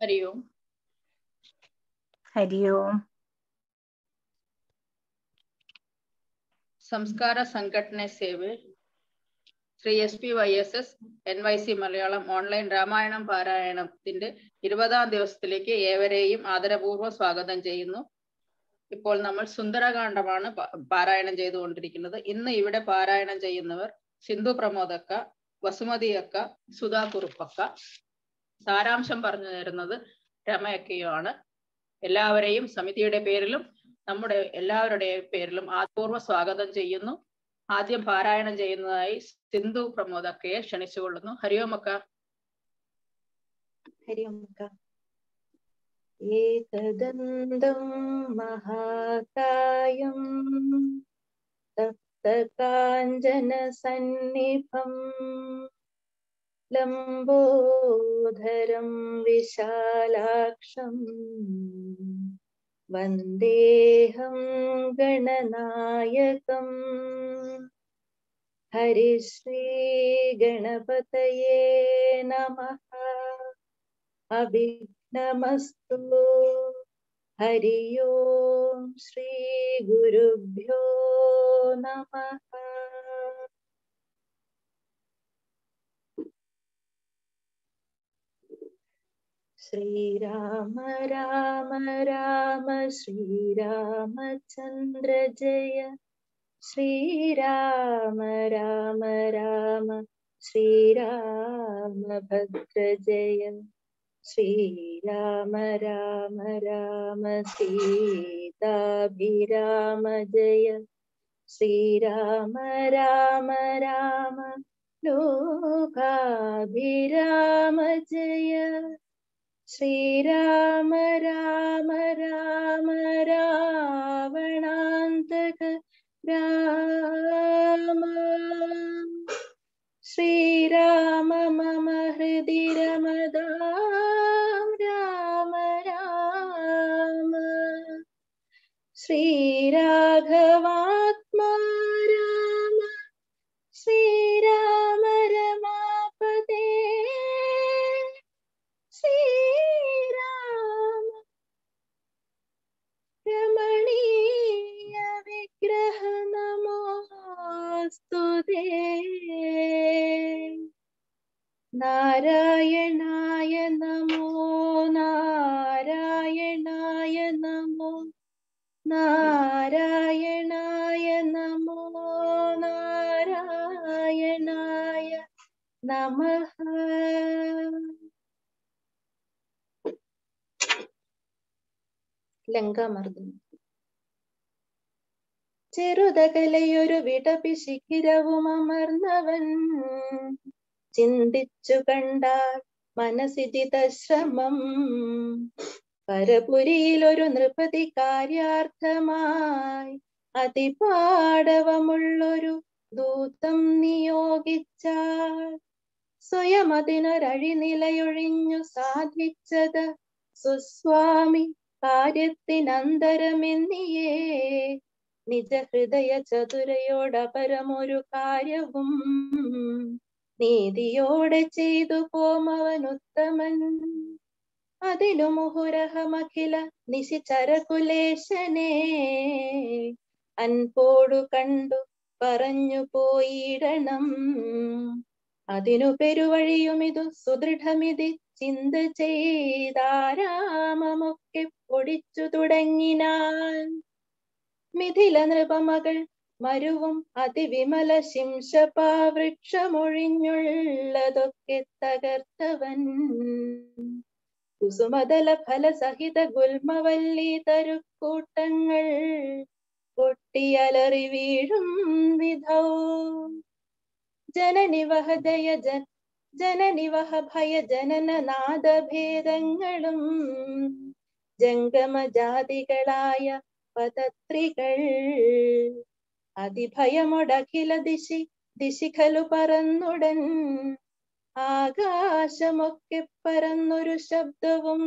ಹರಿ ಓಂ ಹರಿ ಓಂ സംസ്കാര സംഘടന സേവ Shri S P Y S S N Y C Malayalam online Ramayanam പാരായണത്തിന്റെ ഇരുപതാം ദിവസത്തിലേക്ക് ഏവരെയും ആദരപൂർവ്വം സ്വാഗതം ചെയ്യുന്നു ഇപ്പോൾ നമ്മൾ സുന്ദരകാന്ഡമാണ് പ- പാരായണം ചെയ്തുകൊണ്ടിരിക്കുന്നത് ഇന്ന് ഇവിടെ പാരായണം ചെയ്യുന്നവർ സിന്ധു പ്രമോദക്ക വസുമതി അക്ക സുധാ കുറുപ്പക്ക സാരാംശം പറഞ്ഞു തരുന്നത് രമയക്കയുമാണ് എല്ലാവരെയും സമിതിയുടെ പേരിലും നമ്മുടെ എല്ലാവരുടെയും പേരിലും ആപൂർവ സ്വാഗതം ചെയ്യുന്നു ആദ്യം പാരായണം ചെയ്യുന്നതായി സിന്ധു പ്രമോദക്കയെ ക്ഷണിച്ചുകൊള്ളുന്നു ഹരിയോമക്ക हरि ओम् अक्का एकदन्तं महाकायं तप्तकाञ्जनसन्निभं लम्बोदरं विशालाक्षं वन्देऽहं गणनायकम् हरिश्रीगणपतये नमः अभिघ्नमस्तु हरि ओं श्रीगुरुभ्यो नमः श्रीराम राम राम श्रीरामचन्द्र जय श्रीराम राम राम श्रीरामभद्र जय श्रीराम राम राम सीताभिराम जय श्रीराम राम राम लोकाभिराम जय श्रीराम राम राम रावणान्तक राम श्रीराम मम हृदि रमदां राम राम श्रीराघवात्मा राम श्रीराम रमापदे श्रीराम रमणीय विग्रह नमोऽस्तु ते नारायणाय नमो नारायणाय नमो नारायणाय नमो नारायणाय नमः ലങ്കാമർദ്ദനം ചെറുതകലയൊരു വിടപിശിഖിരവും അമർന്നവൻ ചിന്തിച്ചു കണ്ടാൽ മനസ്സിജിത ശ്രമം പരപുരിയിൽ ഒരു നൃപതി കാര്യാർത്ഥമായി അതിപാടവമുള്ളൊരു ദൂതം നിയോഗിച്ചാൽ സ്വയം അതിനൊരഴിനിലയൊഴിഞ്ഞു സാധിച്ചത് സുസ്വാമി കാര്യത്തിനന്തരമെന്നിയേ നിജ ഹൃദയ ചതുരയോടപരമൊരു കാര്യവും നീതിയോടെ ചെയ്തു പോമവൻ ഉത്തമൻ അതിനു മുഹുരഹമഖില നിശിചരകുലേശനെ അൻപോടു കണ്ടു പറഞ്ഞു പോയിടണം അതിനു പെരുവഴിയുമിതു സുദൃഢമിതി ചിന്ത ചെയ്താരാമമൊക്കെ പൊടിച്ചു തുടങ്ങിനാൻ മിഥില നൃപമകൾ മരുവും അതിവിമല ശിംശപാവൃക്ഷമൊഴിഞ്ഞുള്ളതൊക്കെ തകർത്തവൻ കുസുമതല ഫലസഹിത ഗുൽമവല്ലി തരുക്കൂട്ടങ്ങൾ പൊട്ടിയലറി വീഴും വിധൗ ജനനിവഹ ജയ ജൻ ജനനിവഹ ഭയ ജനന നാദഭേദങ്ങളും ജംഗമജാതികളായ പദത്രികൾ അതിഭയമൊടഖില ദിശി ദിശിഖലു പറന്നുടൻ ആകാശമൊക്കെ പരന്നൊരു ശബ്ദവും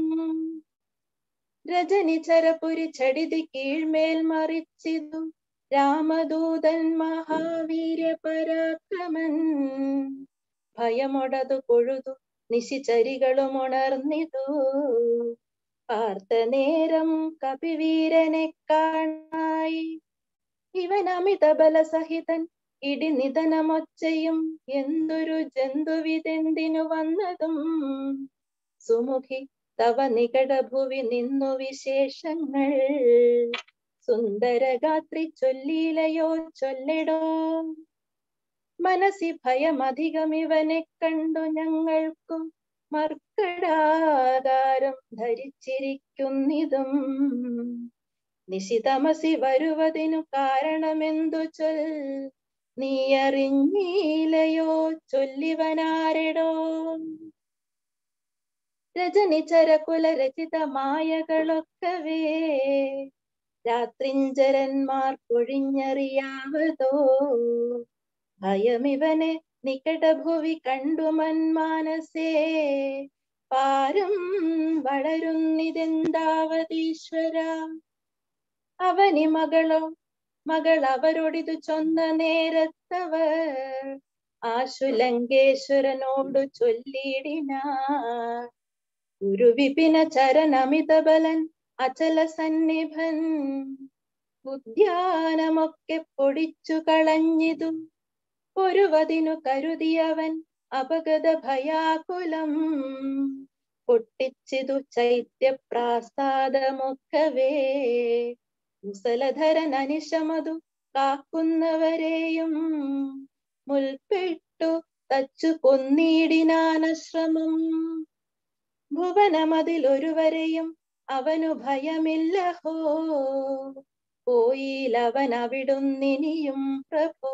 രജനി ചരപുരി ചടിതി കീഴ്മേൽ മറിച്ചിതു രാമദൂതൻ മഹാവീര്യ പരാക്രമൻ ഭയമൊടതു പൊഴുതു നിശിചരികളും ഉണർന്നിതു പാർത്ത നേരം കപിവീരനെ കാണായി ഇവൻ അമിത ബലസഹിതൻ ഇടിനിധനമൊച്ചയും എന്തൊരു ജന്തുവിതെന്തിനു വന്നതും സുമുഖി തവ നികടഭുവി നിന്നു വിശേഷങ്ങൾ സുന്ദരഗാത്രി ചൊല്ലിയിലയോ ചൊല്ലടോ മനസ്സി ഭയമധികം ഇവനെ കണ്ടു ഞങ്ങൾക്കു മർക്കടാകാരം ധരിച്ചിരിക്കുന്നിതും നിശിതമസി വരുവതിനു കാരണമെന്തു ചൊൽ നീ അറിഞ്ഞീലയോ ചൊല്ലിവനാരെടോ രജനി ചരകുല രചിത മായകളൊക്കവേ രാത്രിഞ്ചരന്മാർ പൊഴിഞ്ഞറിയാവതോ ഭയമിവനെ നികടഭുവി കണ്ടു മന്മാനസേ പാരം വളരുന്നിതെന്താവതീശ്വര അവനി മകളോ മകൾ അവരോടിതു ചൊന്ന നേരത്തവർ ആശുലങ്കേശ്വരനോടു ചൊല്ലിയിടിന ഗുരുവിപിന ചരനമിത ബലൻ അചല സന്നിഭൻ ഉദ്യാനമൊക്കെ പൊടിച്ചു കളഞ്ഞിതു ഒരുവതിനു കരുതിയവൻ അപഗത ഭയാകുലം പൊട്ടിച്ചിതു ചൈത്യപ്രാസാദമൊക്കവേ മുസലധരൻ അനിശമതു കാക്കുന്നവരെയും മുൽപ്പെട്ടു തച്ചു കൊന്നിടിനാനശ്രമം ഭുവനമതിലൊരുവരെയും അവനു ഭയമില്ലഹോ പോയിലവൻ അവിടുന്നിനിയും പ്രഭോ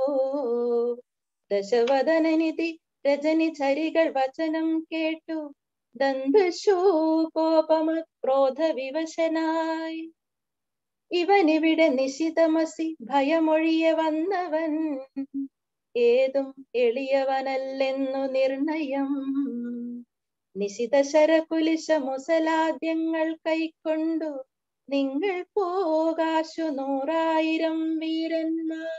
ദശവദനനിധി രജനി ചരികൾ വചനം കേട്ടു ദന്തശൂ കോപമ ക്രോധ വിവശനായി ഇവനിവിടെ നിശിതമസി ഭയമൊഴിയെ വന്നവൻ ഏതും എളിയവനല്ലെന്നു നിർണയം നിശിത ശരകുലിശ മുസലാദ്യങ്ങൾ കൈക്കൊണ്ടു നിങ്ങൾ പോകാശു നൂറായിരം വീരന്മാർ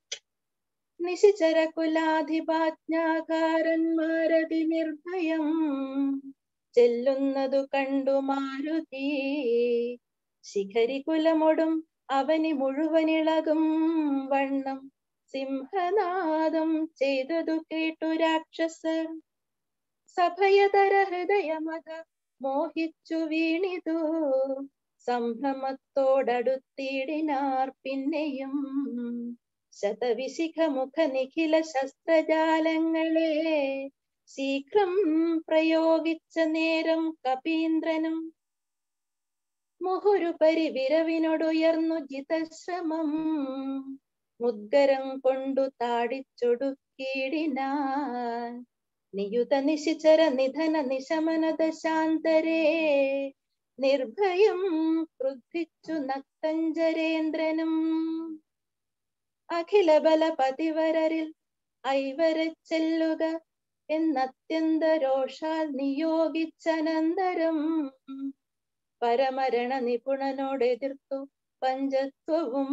നിശിചരകുലാധിപാജ്ഞാകാരന്മാരതി നിർഭയം ചെല്ലുന്നതു കണ്ടു മാരുതി ശിഖരി കുലമൊടും അവനി മുഴുവനിളകും വണ്ണം സിംഹനാദം ചെയ്തതു കേട്ടു രാക്ഷസർ സഭയതര ഹൃദയമത മോഹിച്ചു വീണിതു സംഭ്രമത്തോടടുത്തിടിനാർ പിന്നെയും ശതവിശിഖ മുഖ നിഖില ശസ്ത്രജാലങ്ങളെ ശീഘ്രം പ്രയോഗിച്ച നേരം കപീന്ദ്രനും മുഹുരുപരി വിരവിനോടുയർന്നു ജിതശ്രമം മുദ്ഗരം കൊണ്ടു താടിച്ചൊടുക്കിയിടിനാൻ നിയുത നിശിചര നിധന നിശമന ദശാന്തരേ നിർഭയം ക്രുദ്ധിച്ചു നക്തഞ്ചരേന്ദ്രനും അഖില ബല പതിവരരിൽ ഐവരെ ചെല്ലുക എന്നത്യന്ത രോഷാൽ നിയോഗിച്ചനന്തരം പരമരണ നിപുണനോടെതിർത്തു പഞ്ചത്വവും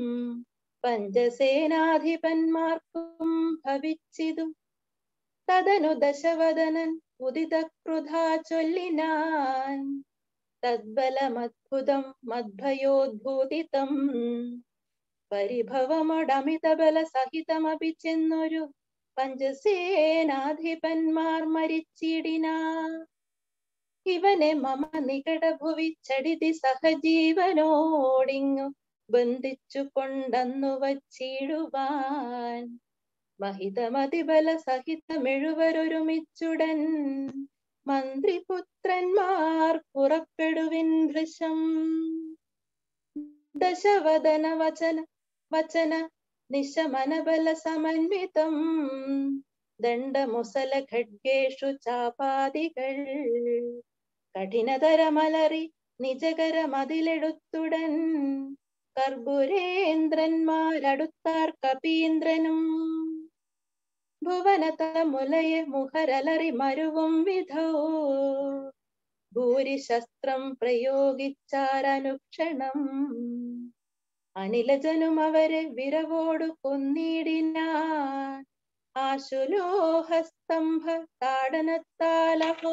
പഞ്ചസേനാധിപന്മാർക്കും ഭവിച്ചിതു തദനു ദശവദനൻ ഉദിതക്രുധാ ചൊല്ലിനാൻ തദ്ബലമദ്ഭുതം മദ്ഭയോദ്ഭൂതിതം പരിഭവമൊടമിതബല സഹിതമപി ചെന്നൊരു പഞ്ചസേനാധിപന്മാർ മരിച്ചിടിനാ ഇവനെ മമ നികടഭുവി ചടിതി സഹജീവനോടിങ്ങു ബന്ധിച്ചു കൊണ്ടന്നു വച്ചിടുവാൻ മഹിതമതിബല സഹിതമെഴുവരൊരുമിച്ചുടൻ മന്ത്രിപുത്രന്മാർ പുറപ്പെടുവിൻ ഭൃശം ദശവദന വചന വചന നിശമനബല സമന്വിതം ദണ്ഡമുസല ഖഡ്ഗേഷു ചാപാദികൾ കഠിനതരമലറി നിജകര മതിലെടുത്തുടൻ കർബുരേന്ദ്രന്മാരടുത്താർ കപീന്ദ്രനും ഭുവനത മുലയെ മുഹരലറി മരുവും വിധോ ഭൂരിശസ്ത്രം പ്രയോഗിച്ചാരനുക്ഷണം അനിലജനും അവരെ വിരവോടു കൊന്നിടിനാൻ ആശുലോഹസ്തംഭ താടനത്താലഹോ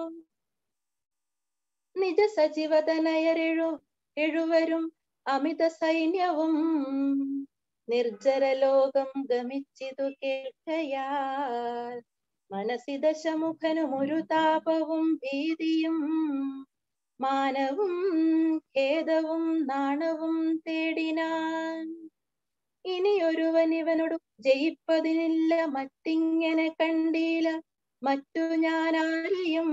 നിജ സജീവതനയരെഴു എഴുവരും അമിത സൈന്യവും നിർജ്ജര ലോകം ഗമിച്ചിതു കേൾക്കയാൽ മനസ്സി ദശമുഖനും ഒരു താപവും ഭീതിയും മാനവും ഖേദവും നാണവും തേടിനാൻ ഇനിയൊരുവൻ ഇവനോട് ജയിപ്പതിനില്ല മറ്റിങ്ങനെ കണ്ടീല മറ്റു ഞാൻ ആരെയും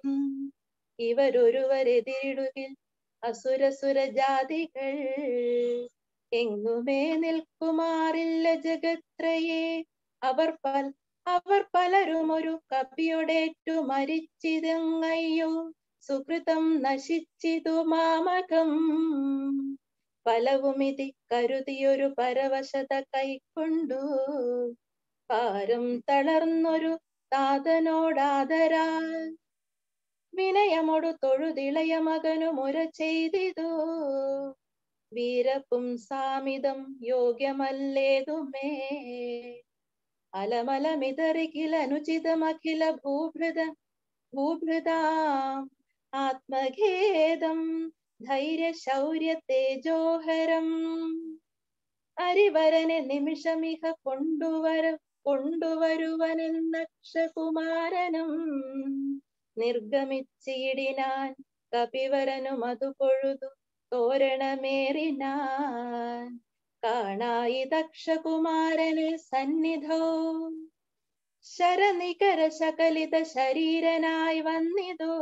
ഇവരൊരുവരെതിരിടുകിൽ അസുരസുര ജാതികൾ എങ്ങുമേ നിൽക്കുമാറില്ല ജഗത്രയെ അവർ പൽ അവർ പലരും ഒരു കപിയോടേറ്റു മരിച്ചിതങ്ങയ്യോ സുഹൃതം നശിച്ചിതു മാമകം ഫലവുമിതി കരുതിയൊരു പരവശത കൈക്കൊണ്ടു പാരം തളർന്നൊരു താതനോടാദരാൽ വിനയമൊടു തൊഴുതിളയ മകനു മുര ചെയ്തിതു വീരപ്പും സാമിതം യോഗ്യമല്ലേതുമേ അലമലമിതറികിൽ അനുചിതമഖില ഭൂഭൃത ഭൂഭൃതാം ആത്മഖേദം ധൈര്യ ശൗര്യ തേജോഹരം അരിവരനെ നിമിഷമിഹ കൊണ്ടുവര കൊണ്ടുവരുവനെന്നക്ഷകുമാരനും നിർഗമിച്ചിടിനാൻ കപിവരനും അതു പൊഴുതു തോരണമേറിനാൻ കാണായി ദക്ഷകുമാരന് സന്നിധോ ശരനികര ശകലിത ശരീരനായി വന്നിതോ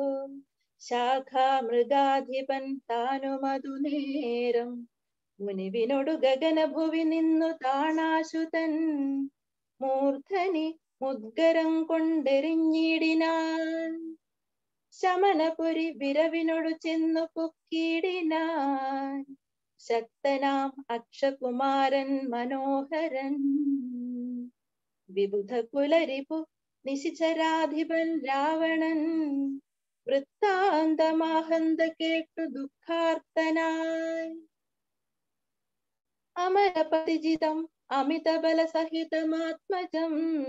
ശാഖാമൃഗാധിപൻ താനുമതു നേരം മുനിവിനോടു ഗഗനഭുവി നിന്നു താണാശുതൻ മൂർധനി മുദ്ഗരം കൊണ്ടെറിഞ്ഞിടിനാൻ ശമനപുരി വിരവിനോടു ചെന്നു പൊക്കിയിടിനാൻ ശക്തനാം അക്ഷകുമാരൻ മനോഹരൻ വിബുധ കുലരിപു നിശിചരാധിപൻ രാവണൻ വൃത്താന്തമാഹന്ത കേട്ടു ദുഃഖാർത്തനായി അമരപതിജിതം അമിതബല സഹിതമാത്മജം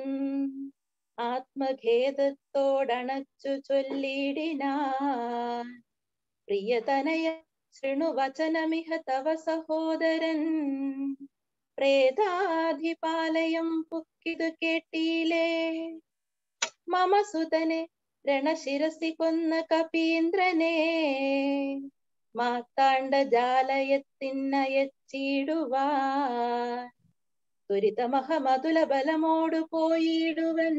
ആത്മഖേദത്തോടണച്ചു ചൊല്ലിടിനാൻ പ്രിയതനയ ശൃണുവചനമിഹ തവ സഹോദരൻ പ്രേതാധിപാലയം പുക്കിതു കേട്ടീലേ മമ സുതനെ രണശിരസി കൊന്ന കപീന്ദ്രനെ മാത്താണ്ട ജാലയത്തിനയച്ചിടുവാൻ ദുരിതമഹമതുല ബലമോടു പോയിടുവൻ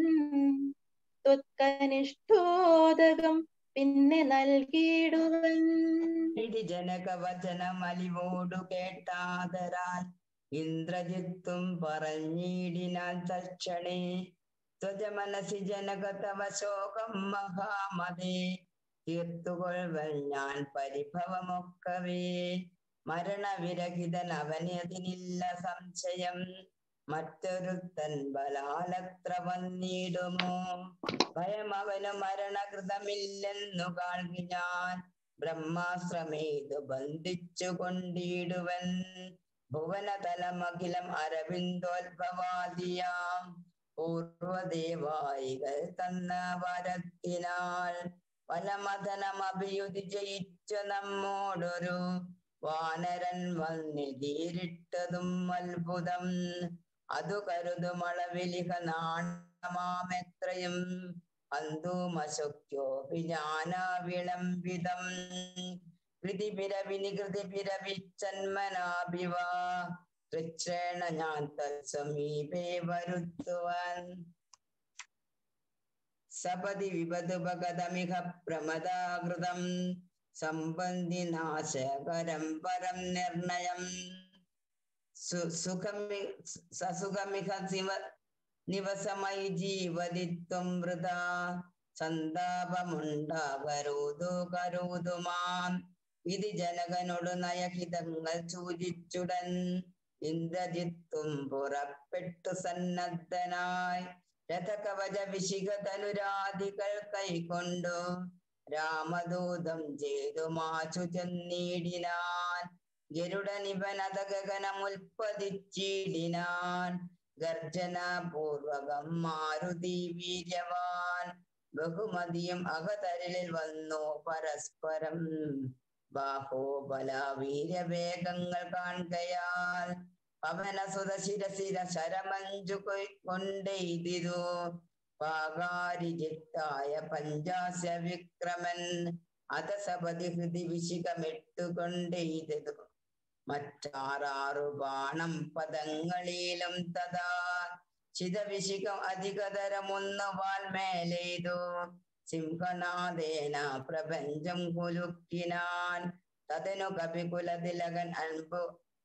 ത്വത്കനിഷ്ഠോദകം പിന്നെ നൽകിയിടുവൻ ഇടി ജനകവചനം അലിവോടു കേട്ടാതരാൽ ഇന്ദ്രജിത്തും പറഞ്ഞിടിനാൽ തക്ഷണേ ത്വജമനസി ജനക തവ ശോകം മഹാമതേ തീർത്തുകൊള്ളുവൽ ഞാൻ പരിഭവമൊക്കവേ മരണവിരഹിതൻ അവനതിനില്ല സംശയം മറ്റൊരുത്തൻ ബലാലത്ര വന്നിടുമോ ഭയം അവന് മരണകൃതമില്ലെന്നു കാൺകി ഞാൻ ബ്രഹ്മാശ്രമേതു ബന്ധിച്ചു കൊണ്ടിടുവൻ ഭുവനതലമഖിലം അരവിന്ദോത്ഭവാദിയാം പൂർവദേവായികൾ തന്ന വരത്തിനാൽ വനമഥനമഭിയുതി ജയിച്ച നമ്മോടൊരു വാനരൻ വന്നിതീരിട്ടതും അത്ഭുതം അതു കരുതുമളവിലിഹ നാണമാമെത്രയും അന്തുമശക്യോപി ജ്ഞാനാവിളംബിതം കൃതി പിരവി നികൃതി പിരവിച്ചന്മനാഭിവ തൃച്ഛേണ ഞാൻ തത്സമീപേ വരുത്തുവാൻ സപതി വിപതുപഗതമിഹ പ്രമദാകൃതം സംബന്ധി നാശകരം പരം നിർണയം സു- സുഖമി സസുഖമിഹ ശിവ നിവസമയി ജീവതിത്വം വൃത സന്താപമുണ്ടാകരുതു കരുതു മാം ഇത് ജനകനോട് നയഹിതങ്ങൾ സൂചിച്ചുടൻ ഇന്ദ്രജിത്തും പുറപ്പെട്ടു സന്നദ്ധനായി രഥകവച വിശിഖതനുരാദികൾ കൈക്കൊണ്ടു രാമദൂതം ചെയ്തു മാച്ചു ചെന്നിടിനാൻ ഗരുഡനിവനത ഗഗനമുൽപ്പതിച്ചിടിനാൻ ഗർജനപൂർവകം മാരുതി വീര്യവാൻ ബഹുമതിയും അകതരലിൽ വന്നു പരസ്പരം ബാഹോബല വീരവേഗങ്ങൾ കാണുകയാൽ പവന സുതശിരശിര ശരമഞ്ചു കൊണ്ടെയ്തിരു പാകാരിജിത്തായ പഞ്ചാസ്യ വിക്രമൻ അധസപതി ഹൃതി വിശികമിട്ടുകൊണ്ടെയ്തു മറ്റാറാറു ബാണം പദങ്ങളിലും തഥാ ചിതവിശികം അധികതരമൊന്നു വാൽമേലെയ്തു സിംഹനാഥേന പ്രപഞ്ചം കുലുക്കിനാൻ തതനു കപികുലതിലകൻ അൻപു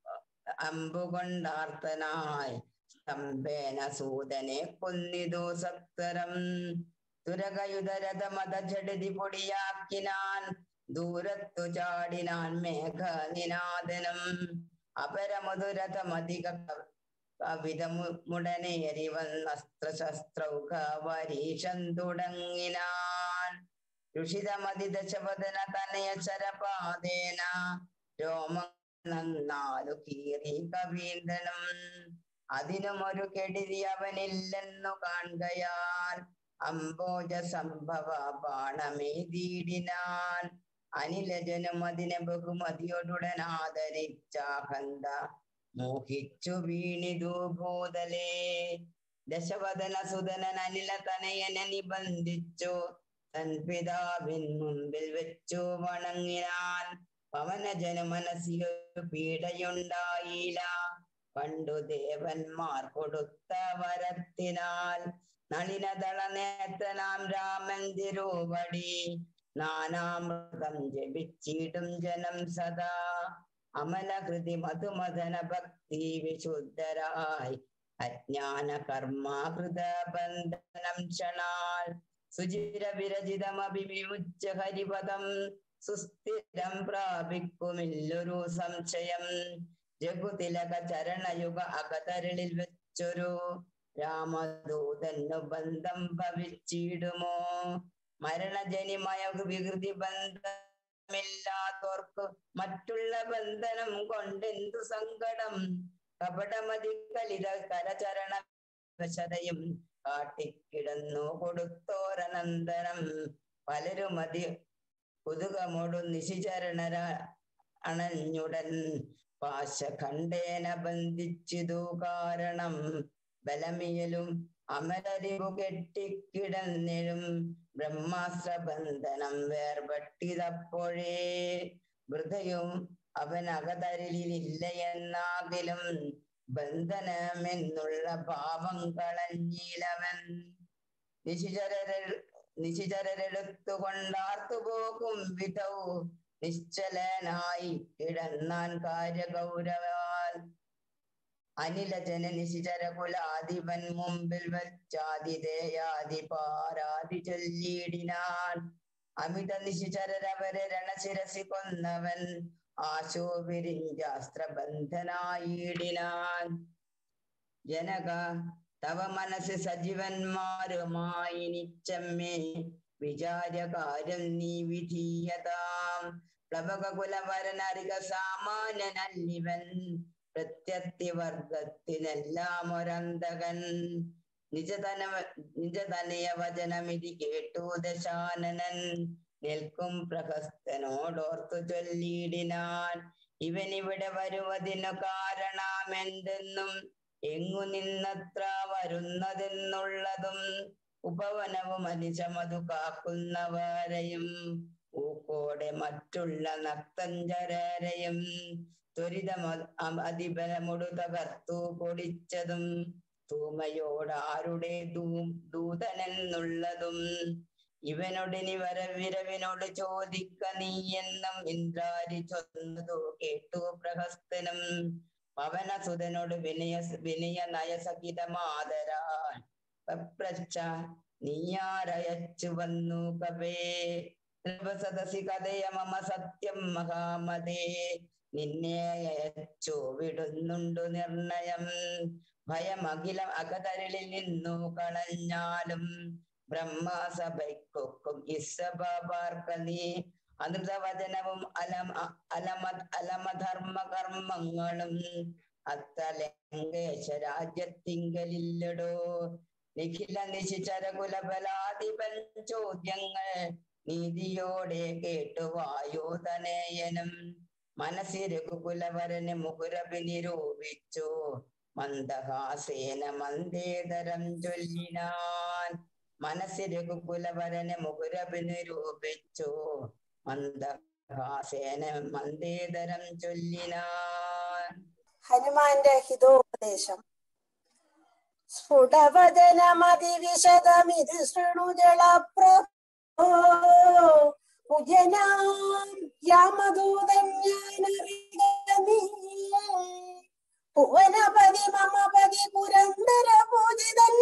അമ്പുകൊണ്ടാർത്തനായി സ്തംഭേന സൂതനെ കൊന്നിതു സത്വരം തുരകയുധരഥ മതജടിതി പൊടിയാക്കിനാൻ ദൂരത്തു ചാടിനാൻ മേഘനിനാദനം അപരമധുരഥമധിക കവിതമുടനേറി വന്നസ്ത്രശസ്ത്രൗക വരീഷം തുടങ്ങിനാൻ രുഷിതമതി ദശവദന തനയ ശരപാതേന രോമം നന്നാലു കീറി കവീന്ദ്രനും അതിനുമൊരു കെടുതി അവനില്ലെന്നു കാണുകയാൽ അംബോജ സംഭവ ബാണമെയ്തിടിനാൻ അനിലജനും അതിനെ ബഹുമതിയോടുടൻ ആദരിച്ചാഹന്ത മോഹിച്ചു വീണിതു ഭൂതലേ ദശവദന സുതനൻ അനില തനയനെ നിബന്ധിച്ചു തൻ പിതാവിൻ മുമ്പിൽ വെച്ചു വണങ്ങിനാൻ പവനജന മനസ്സിലൊരു പീഡയുണ്ടായില്ല പണ്ടു ദേവന്മാർ കൊടുത്ത വരത്തിനാൽ നളിനദള നേത്രനാം രാമൻ തിരുവടി നാനാമൃതം ജപിച്ചിടും ജനം സദാ അമലകൃതി മധുമദന ഭക്തി വിശുദ്ധരായി അജ്ഞാന കർമാകൃത ബന്ധനം ക്ഷണാൽ സുചിര വിരചിതമഭി വിമുച്ച ഹരിപദം സുസ്ഥിരം പ്രാപിക്കുമില്ലൊരു സംശയം രഘുതിലക ചരണയുഗ അകതരളിൽ വെച്ചൊരു രാമദൂതന്നു ബന്ധം ഭവിച്ചിടുമോ മരണജനിമയ വികൃതി ബന്ധമില്ലാത്തവർക്ക് മറ്റുള്ള ബന്ധനം കൊണ്ടെന്തു സങ്കടം കപടമതി കലിത കരചരണ വശതയും കാട്ടിക്കിടന്നു കൊടുത്തോരനന്തരം പലരും അതി കുതുകമോടു നിശിചരണര അണഞ്ഞുടൻ പാശഖണ്ഡേന ബന്ധിച്ചിതു കാരണം ബലമിയലും അമരരിവു കെട്ടിക്കിടന്നിലും ബ്രഹ്മാസ്ത്ര ബന്ധനം വേർപെട്ടിതപ്പോഴേ വൃതയും അവൻ അകതരലിലില്ല എന്നാകിലും ബന്ധനമെന്നുള്ള ഭാവം കളഞ്ഞിലവൻ നിശിചര നിശിചരെടുത്തുകൊണ്ടാർത്തു പോകും വിധൗ നിശ്ചലനായി കിടന്നാൻ കാര്യഗൗരവാൽ അനിലജന നിശിചര കുലാധിപൻ മുമ്പിൽ വച്ചാതിഥേയാതി പാരാതി ചൊല്ലിയിടിനാൻ അമിത നിശിചരവരെ രണശിരസി കൊന്നവൻ ആശോപിരിഞ്ചാസ്ത്രബന്ധനായിടിനാൻ ജനക തവ മനസ്സ് സജീവന്മാരുമായി നിച്ചമ്മേ വിചാരകാര്യം നീ വിധീയതാം പ്ലവകുലവരനറിക സാമാന്യനല്ലിവൻ പ്രത്യത്തിവർഗത്തിനെല്ലാം ഒരന്തകൻ നിജതന നിജതനയ വചനമിതി കേട്ടു ദശാനനൻ നിൽക്കും പ്രഹസ്തനോടോർത്തു ചൊല്ലിയിടിനാൻ ഇവനിവിടെ വരുവതിനു കാരണമെന്തെന്നും എങ്ങു നിന്നത്ര വരുന്നതെന്നുള്ളതും ഉപവനവും അനിശമതു കാക്കുന്നവരെയും ഊക്കോടെ മറ്റുള്ള നക്തഞ്ചരരെയും ത്വരിതം അതിബലമൊടു തകർത്തു പൊടിച്ചതും തൂമയോട് ആരുടെ ദൂ ദൂതനെന്നുള്ളതും ഇവനൊടിനി വരവിരവിനോട് ചോദിക്ക നീ എന്നും ഇന്ദ്രാരി ചൊന്നതു കേട്ടു പ്രഹസ്തനും പവനസുതനോട് വിനയ വിനയ നയസഹിതമാതരാൻ പ്രച്ച നീയാരയച്ചു വന്നു കവേ നൃപസദസി കഥയ മമ സത്യം മഹാമതേ നിന്നെ അയച്ചു വിടുന്നുണ്ടു നിർണയം ഭയമഖിലം അകതരളിൽ നിന്നു കളഞ്ഞാലും ബ്രഹ്മസഭയ്ക്കൊക്കും ഇസഭാർക്ക നീ അനൃതവചനവും അലമ അലമ അലമധർമ്മ കർമ്മങ്ങളും അത്തലങ്കേശ രാജ്യത്തിങ്കലില്ലടോ നിഖില നിശിചര കുലബലാധിപൻ ചോദ്യങ്ങൾ നീതിയോടെ കേട്ടു വായുതനയനും മനസ്സിരകു കുലവരന് മുകുരഭി നിരൂപിച്ചു മന്ദഹാസേന മന്ദേതരം ചൊല്ലിനാൻ മനസ്സിരകു കുലവരന് മുകുരഭി നിരൂപിച്ചു മന്ദഹാസേന മന്ദേതരം ചൊല്ലിനാൻ ഹനുമാന്റെ ഹിതോപദേശം സ്ഫുടവചനമതിവിശദമിതി ശൃണുജളപ്രഭോ പുജനാം രാമദൂതൻ ഞാനറിയ നീ ഭുവനപതി മമപതി പുരന്തര പൂജിതൻ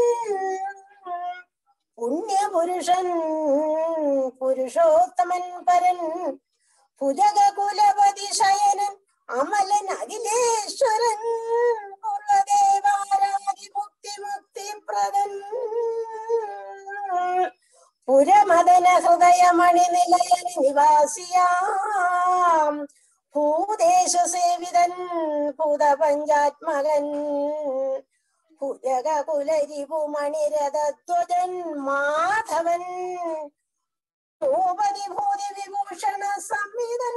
പുണ്യപുരുഷൻ പുരുഷോത്തമൻ പരൻ ഭുജക കുലപതി ശയനൻ അമലൻ അഖിലേശ്വരൻ പൂർവദേവാരാധി മുക്തി മുക്തി പ്രദൻ പുരമദന ഹൃദയമണി നിലയന നിവാസിയാം ഭൂദേശ സേവിതൻ ഭൂതപഞ്ചാത്മകൻ ഭുജക കുലരിപു മണിരഥധ്വജൻ മാധവൻ ഭൂപതി ഭൂതി വിഭൂഷണ സംവിധൻ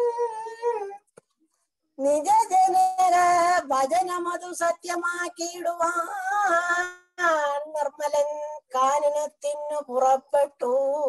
നിജ ജനക ഭജനമതു സത്യമാക്കിയിടുവാൻ നിർമ്മലൻ കാനനത്തിനു പുറപ്പെട്ടു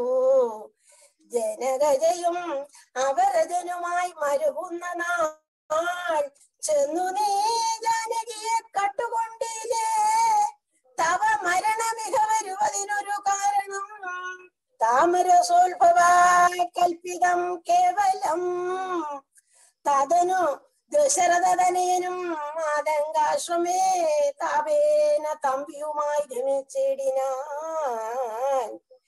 ജനകജയും അവരജനുമായി മരുകുന്ന നാൾ ചെന്നു നീ ജാനകിയെ കട്ടുകൊണ്ടില്ലേ തവ മരണമിക വരുവതിനൊരു കാരണം താമരസോത്ഭവ കൽപ്പിതം കേവലം തതനു ദശരഥനയനും ആതങ്കാശ്രമേ താപേന തമ്പിയുമായി ജനിച്ചിടിനാൻ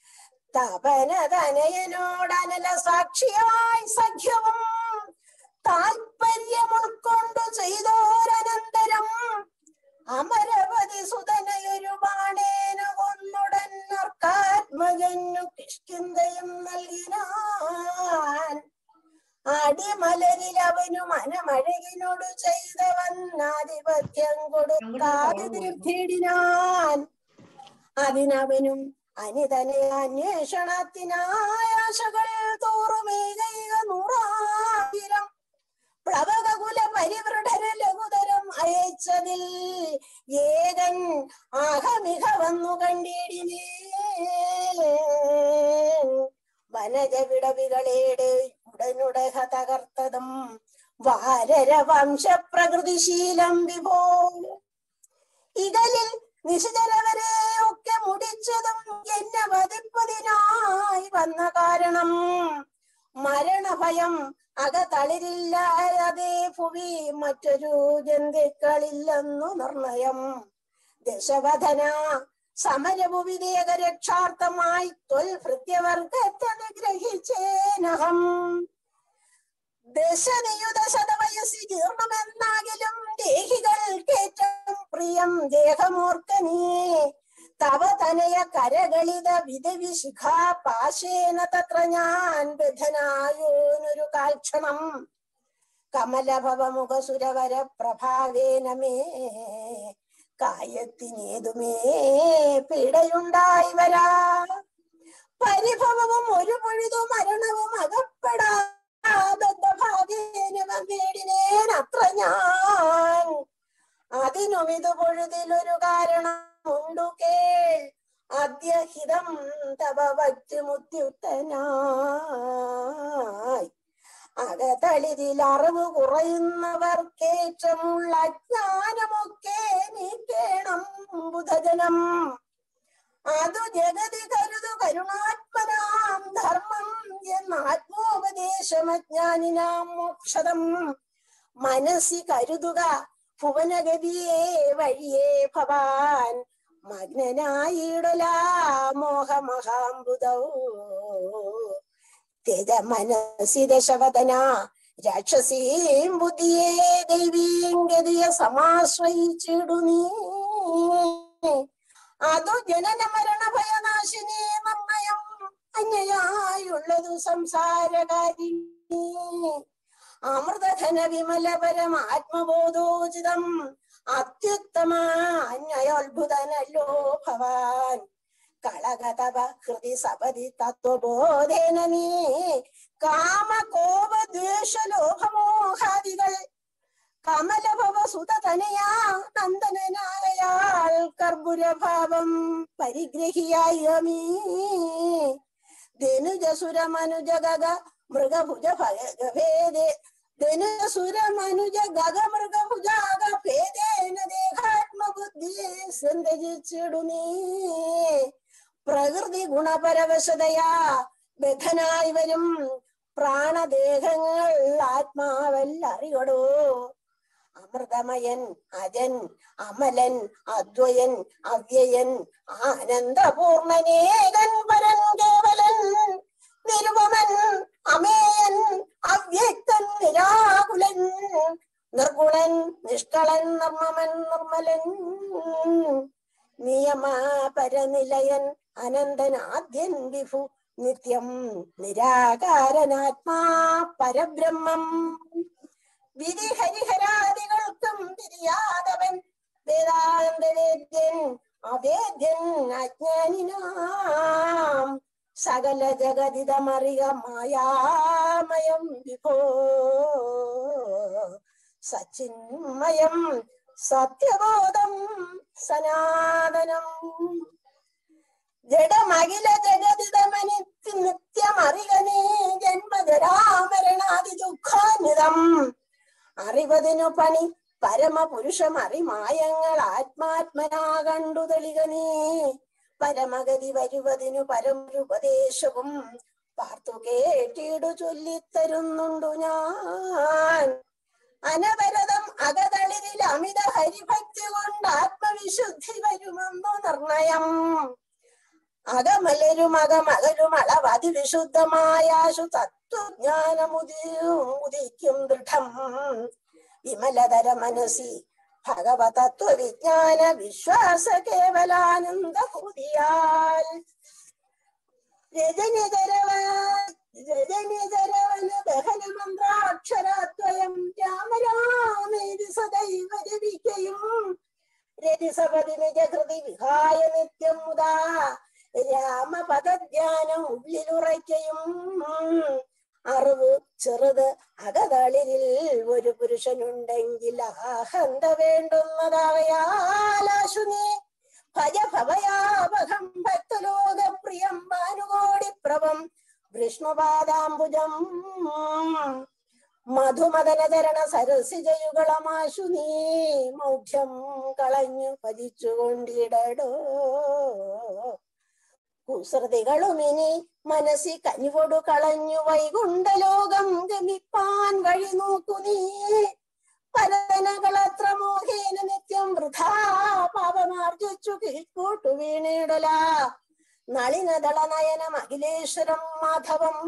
തപനതനയനോടനല സാക്ഷിയായി സഖ്യവും താൽപര്യം ഉൾക്കൊണ്ടു ചെയ്തോരനന്തരം അമരവതി സുതനയൊരു ബാണേന കൊന്നുടൻ നർക്കാത്മജനു കിഷ്കിന്തയും നൽകിനാൻ അടിമലരിൽ അവനു മനമഴകിനോട് ചെയ്തവൻ ആധിപത്യം കൊടുക്കാതെ തീർത്തിടിനാൻ അതിനവനും അനിതനെ അന്വേഷണത്തിനായ ആശകൾ തോറുമേകൈക നൂറായിരം പ്ലവകുല പരിവൃഢര ലഘുതരം അയച്ചതിൽ ഏകൻ അഹമിക വന്നു കണ്ടിടിനേ വനജ വിടവികളേട് ഉടനുടഹ തകർത്തതും വാരര വംശ പ്രകൃതിശീലം വിഭോ ഇകലിൽ നിശിചരവരെ ഒക്കെ മുടിച്ചതും എന്നെ വധിപ്പതിനായി വന്ന കാരണം മരണഭയം അകതളിരില്ലാതെ ഭുവി മറ്റൊരു ജന്തുക്കളില്ലെന്നു നിർണയം ദശവധന സമരഭുവിദേക രക്ഷാർത്ഥമായി ത്വൽ ഭൃത്യവർഗത്തെ നിഗ്രഹിച്ചേനഹം ദശനിയുത ശതവയസ്സി ജീർണമെന്നാകിലും ദേഹികൾക്കേറ്റവും പ്രിയം ദേഹമോർക്ക നീ തവ തനയ കരകളിത വിധവി ശിഖാ പാശേന തത്ര ഞാൻ ബദ്ധനായോനൊരു കാൽക്ഷണം കമലഭവമുഖ സുരവര പ്രഭാവേന മേ കായത്തിനേതുമേ പീഡയുണ്ടായി വരാ പരിഭവവും ഒരു പൊഴുതു മരണവും അകപ്പെടാതേന അത്ര ഞാൻ അതിനും ഇത് പൊഴുതിലൊരു കാരണം ഉണ്ടു കേൾ അദ്യഹിതം തവ വറ്റുമുത്യുക്തനായി അകതളിരിൽ അറിവ് കുറയുന്നവർക്കേറ്റമുള്ള അജ്ഞാനമൊക്കെ നീക്കേണം ബുധജനം അതു ജഗതി കരുതു കരുണാത്മനാം ധർമ്മം എന്ന ആത്മോപദേശമജ്ഞാനിനാം മോക്ഷതം മനസ്സി കരുതുക ഭുവനഗതിയെ വഴിയേ ഭവാൻ മഗ്നനായിടലാ മോഹമഹാംബുദൗ തെജ മനസ്സി ദശവദന രാക്ഷസീം ബുദ്ധിയെ ദൈവീം ഗതിയെ സമാശ്രയിച്ചിടു നീ അതു ജനന മരണ ഭയനാശിനി നിർണയം അന്യയായുള്ളതു സംസാരകാരി അമൃതധന വിമല പരമാത്മബോധോചിതം അത്യുത്തമ അന്വയോത്ഭുതനല്ലോ ഭവാൻ കളകതവ ഹൃദി സപതി തത്വബോധേന നീ കാമകോപ ദ്വേഷലോഭമോഹാദികൾ കമലഭവ സുതതനയാ നന്ദനായയാൾ കർപ്പുരഭാവം പരിഗ്രഹിയായമീ ധനുജസുര മനുജ ഗഗ മൃഗഭുജ ഭേദേ ധനുജസുര മനുജ ഗഗ മൃഗഭുജാഗ ഭേദേന ദേഹാത്മബുദ്ധിയെ സന്തജിച്ചിടു നീ പ്രകൃതി ഗുണപരവശതയാ ബദ്ധനായി വരും പ്രാണദേഹങ്ങൾ ആത്മാവല്ലറിയടോ അമൃതമയൻ അജൻ അമലൻ അദ്വയൻ അവ്യയൻ ആനന്ദപൂർണനേകൻ പരൻ കേവലൻ നിരുപമൻ അമേയൻ അവ്യക്തൻ നിരാകുലൻ നിർഗുണൻ നിഷ്കളൻ നിർമ്മമൻ നിർമ്മലൻ നിയമ പരനിലയൻ അനന്തൻ ആദ്യൻ വിഭു നിത്യം നിരാകാരനാത്മാ പരബ്രഹ്മം വിധി ഹരിഹരാദികൾക്കും തിരിയാതവൻ വേദാന്തവേദ്യൻ അവേദ്യൻ അജ്ഞാനിനാം സകല ജഗതിതമറിയ മായാമയം വിഭോ സച്ചിന്മയം സത്യബോധം സനാതനം ജഡമഖില ജഗതിതമനിത്യ നിത്യമറികനേ ജന്മജരാമരണാദി ദുഃഖാനിതം അറിവതിനു പണി പരമപുരുഷം അറിമായങ്ങൾ ആത്മാത്മനാ കണ്ടു തെളികനേ പരമഗതി വരുവതിനു പരമൊരുപദേശവും പാർത്തു കേട്ടിടു ചൊല്ലിത്തരുന്നുണ്ടു ഞാൻ അനവരതം അകതളിരിൽ അമിത ഹരിഭക്തി കൊണ്ട് ആത്മവിശുദ്ധി വരുമെന്നു നിർണയം അകമലരും അകമകരും അളവതി വിശുദ്ധമായാശു തത്വജ്ഞാനമുദിയും ഉദിക്കും ദൃഢം വിമലതര മനസി ഭഗവതത്വ വിജ്ഞാന വിശ്വാസ കേവലാനന്ദ ഭൂതിയാൽ രജനിതരവ രജനിതരവന ദഹന മന്ത്രാക്ഷരാദ്വയം രാമരാമേതി സദൈവ രവിക്കയും രതിസപതി നിജകൃതി വിഹായ നിത്യം മുതാ രാമപദധ്യാനം ഉള്ളിലുറയ്ക്കയും അറിവ് ചെറുത് അകതളിരിൽ ഒരു പുരുഷനുണ്ടെങ്കിൽ ആഹന്ത വേണ്ടുന്നതാകയാലാശു നീ ഭജ ഭവയാവഹം ഭക്തലോകപ്രിയം ഭാനുകോടി പ്രഭം വിഷ്ണുപാദാംബുജം മധുമദനചരണ സരസിജയുകളമാശു നീ മൗഢ്യം കളഞ്ഞു പതിച്ചുകൊണ്ടിടടോ കുസൃതികളുമിനി മനസ്സി കനിവൊടു കളഞ്ഞു വൈകുണ്ഠലോകം ഗമിപ്പാൻ വഴി നോക്കു നീ പരതനകളത്ര മോഹേന നിത്യം വൃഥാ പാപമാർജിച്ചു കീഴ്പോട്ടു വീണിടല നളിനദള നയനം അഖിലേശ്വരം മാധവം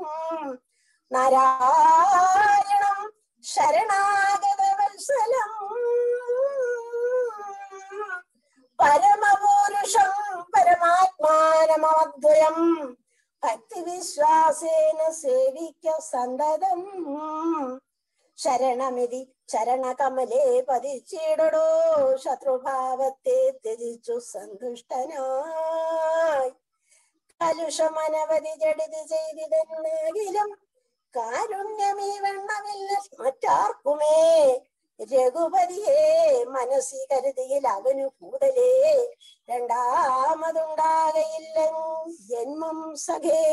നാരായണം ശരണാഗത വത്സലം പരമപൂരുഷം പരമാത്മാനമദ്വയം ഭക്തിവിശ്വാസേന സേവിക്ക സന്തതം ശരണമിതി ചരണകമലേ പതിച്ചിടടോ ശത്രുഭാവത്തെ ത്യജിച്ചു സന്തുഷ്ടനായി കലുഷമനവധി ജഡിത് ചെയ്തിടുന്നെങ്കിലും കാരുണ്യമീ വെണ്ണമില്ല മറ്റാർക്കുമേ രഘുപതിയെ മനസ്സി കരുതിയിൽ അവനു കൂടലേ രണ്ടാമതുണ്ടാകയില്ല ജന്മം സഖേ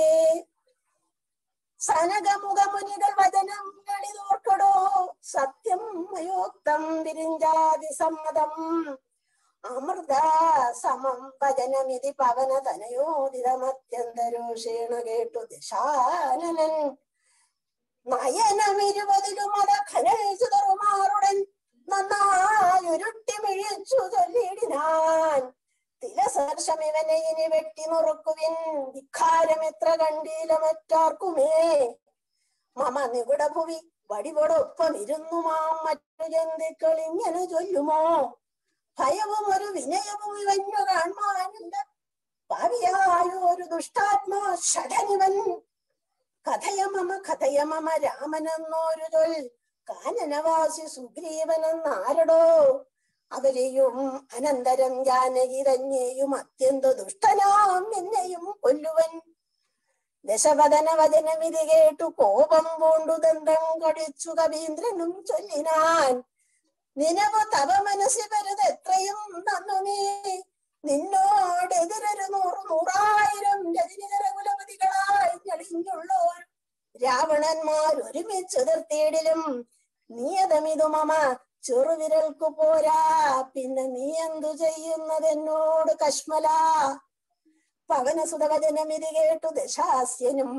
സനകമുഖമുനികൾ വചനം കളിതോർക്കടോ സത്യം മയോക്തം വിരിഞ്ചാതി സമ്മതം അമൃത സമം വചനമിതി പവന തനയോദിതമത്യന്തരോഷേണ കേട്ടു ദിശാനനൻ നയനമിരുപതിലും അത ഖനൽസുതറുമാറുടൻ നന്നായുരുട്ടി മിഴിച്ചു ചൊല്ലിടിനാൻ തിലസർഷം ഇവനെ ഇനി വെട്ടി നുറുക്കുവിൻ ധിക്കാരം എത്ര കണ്ടീല മറ്റാർക്കുമേ മമ നികുടഭുവി വടിവോടൊപ്പം ഇരുന്നു മാം മറ്റു ജന്തുക്കൾ ഇങ്ങനെ ചൊല്ലുമോ ഭയവും ഒരു വിനയവും ഇവഞ്ഞു കാണുവാനുണ്ട് പാവിയായ ഒരു ദുഷ്ടാത്മാ ഷഠനിവൻ കഥയ മമ കഥയ മമ രാമനെന്നൊരു ചൊൽ കാനനവാസി സുഗ്രീവനെന്നാരടോ അവരെയും അനന്തരം ജാനകി തന്നെയും അത്യന്ത ദുഷ്ടനാം നിന്നെയും കൊല്ലുവൻ ദശവദന വചനമിത് കേട്ടു കോപം പൂണ്ടു ദന്തം കടിച്ചു കവീന്ദ്രനും ചൊല്ലിനാൻ നിനവ് തവ മനസ്സിൽ വരുത് എത്രയും നന്നു നീ നിന്നോടെതിരൊരു നൂറ് നൂറായിരം രജനികര കുലപതികളായി ഞെളിഞ്ഞുള്ളോർ രാവണന്മാർ ഒരുമിച്ച് നിർത്തിയിടിലും നിയതമിതു മമ ചെറുവിരൽക്കു പോരാ പിന്നെ നീ എന്തു ചെയ്യുന്നതെന്നോട് കശ്മല പവനസുതവചനമിത് കേട്ടു ദശാസ്യനും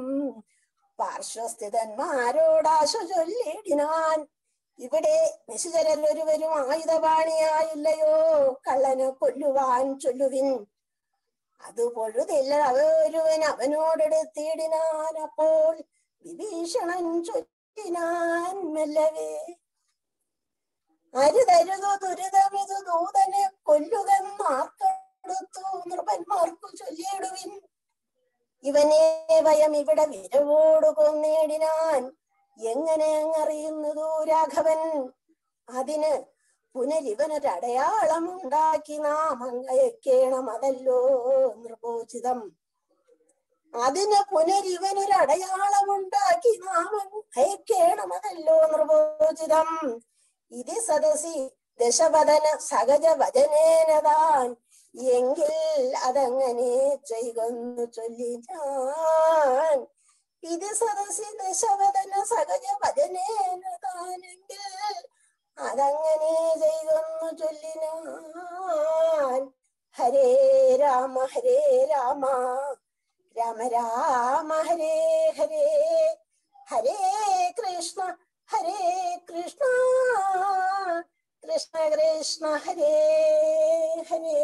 പാർശ്വസ്ഥിതന്മാരോടാശ ചൊല്ലിടിനാൻ ഇവിടെ നിശുചരൻ ഒരുവരും ആയുധപാണിയായില്ലയോ കള്ളനെ കൊല്ലുവാൻ ചൊല്ലുവിൻ അത് പൊഴുതില്ല അവരൊരുവൻ അവനോടെടുത്തിടിനാൻ അപ്പോൾ വിഭീഷണൻ ചൊല്ലിനാൻ മെല്ലവേ അരുതരുതു ദുരിതമിതു ദൂതനെ കൊല്ലുകെന്നാർക്കെടുത്തു നൃപന്മാർക്കു ചൊല്ലിയിടുവിൻ ഇവനെ ഭയം ഇവിടെ വിരവോട് കൊന്നേടിനാൻ എങ്ങനെ അങ്ങറിയുന്നതു രാഘവൻ അതിന് പുനരിവനൊരടയാളം ഉണ്ടാക്കി നാം അങ്ങയക്കേണം അതല്ലോ നിർബോചിതം അതിന് പുനരിവനൊരടയാളം ഉണ്ടാക്കി നാം അയക്കേണം അതല്ലോ നിർബോചിതം ഇത് സദസി ദശവദന സഹജ വചനേനതാൻ എങ്കിൽ അതങ്ങനെ ചെയ്കൊന്നു ചൊല്ലി ഞാൻ ഇത് സദസി ദശവദന സഹജ വചനേനതാനെങ്കിൽ അതങ്ങനെ ചെയ്തൊന്നു ചൊല്ലിനാൻ ഹരേ രാമ ഹരേ രാമ രാമ രാമ ഹരേ ഹരേ ഹരേ കൃഷ്ണ ഹരേ കൃഷ്ണ കൃഷ്ണ കൃഷ്ണ ഹരേ ഹരേ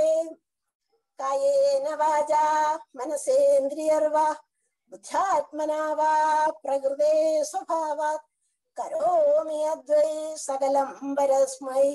കായേന വാച മനസേന്ദ്രിയർവാ ബുദ്ധ്യാത്മനാ വാ പ്രകൃതേ സ്വഭാവാത് കരോമി അദ്വൈ സകലം പരസ്മൈ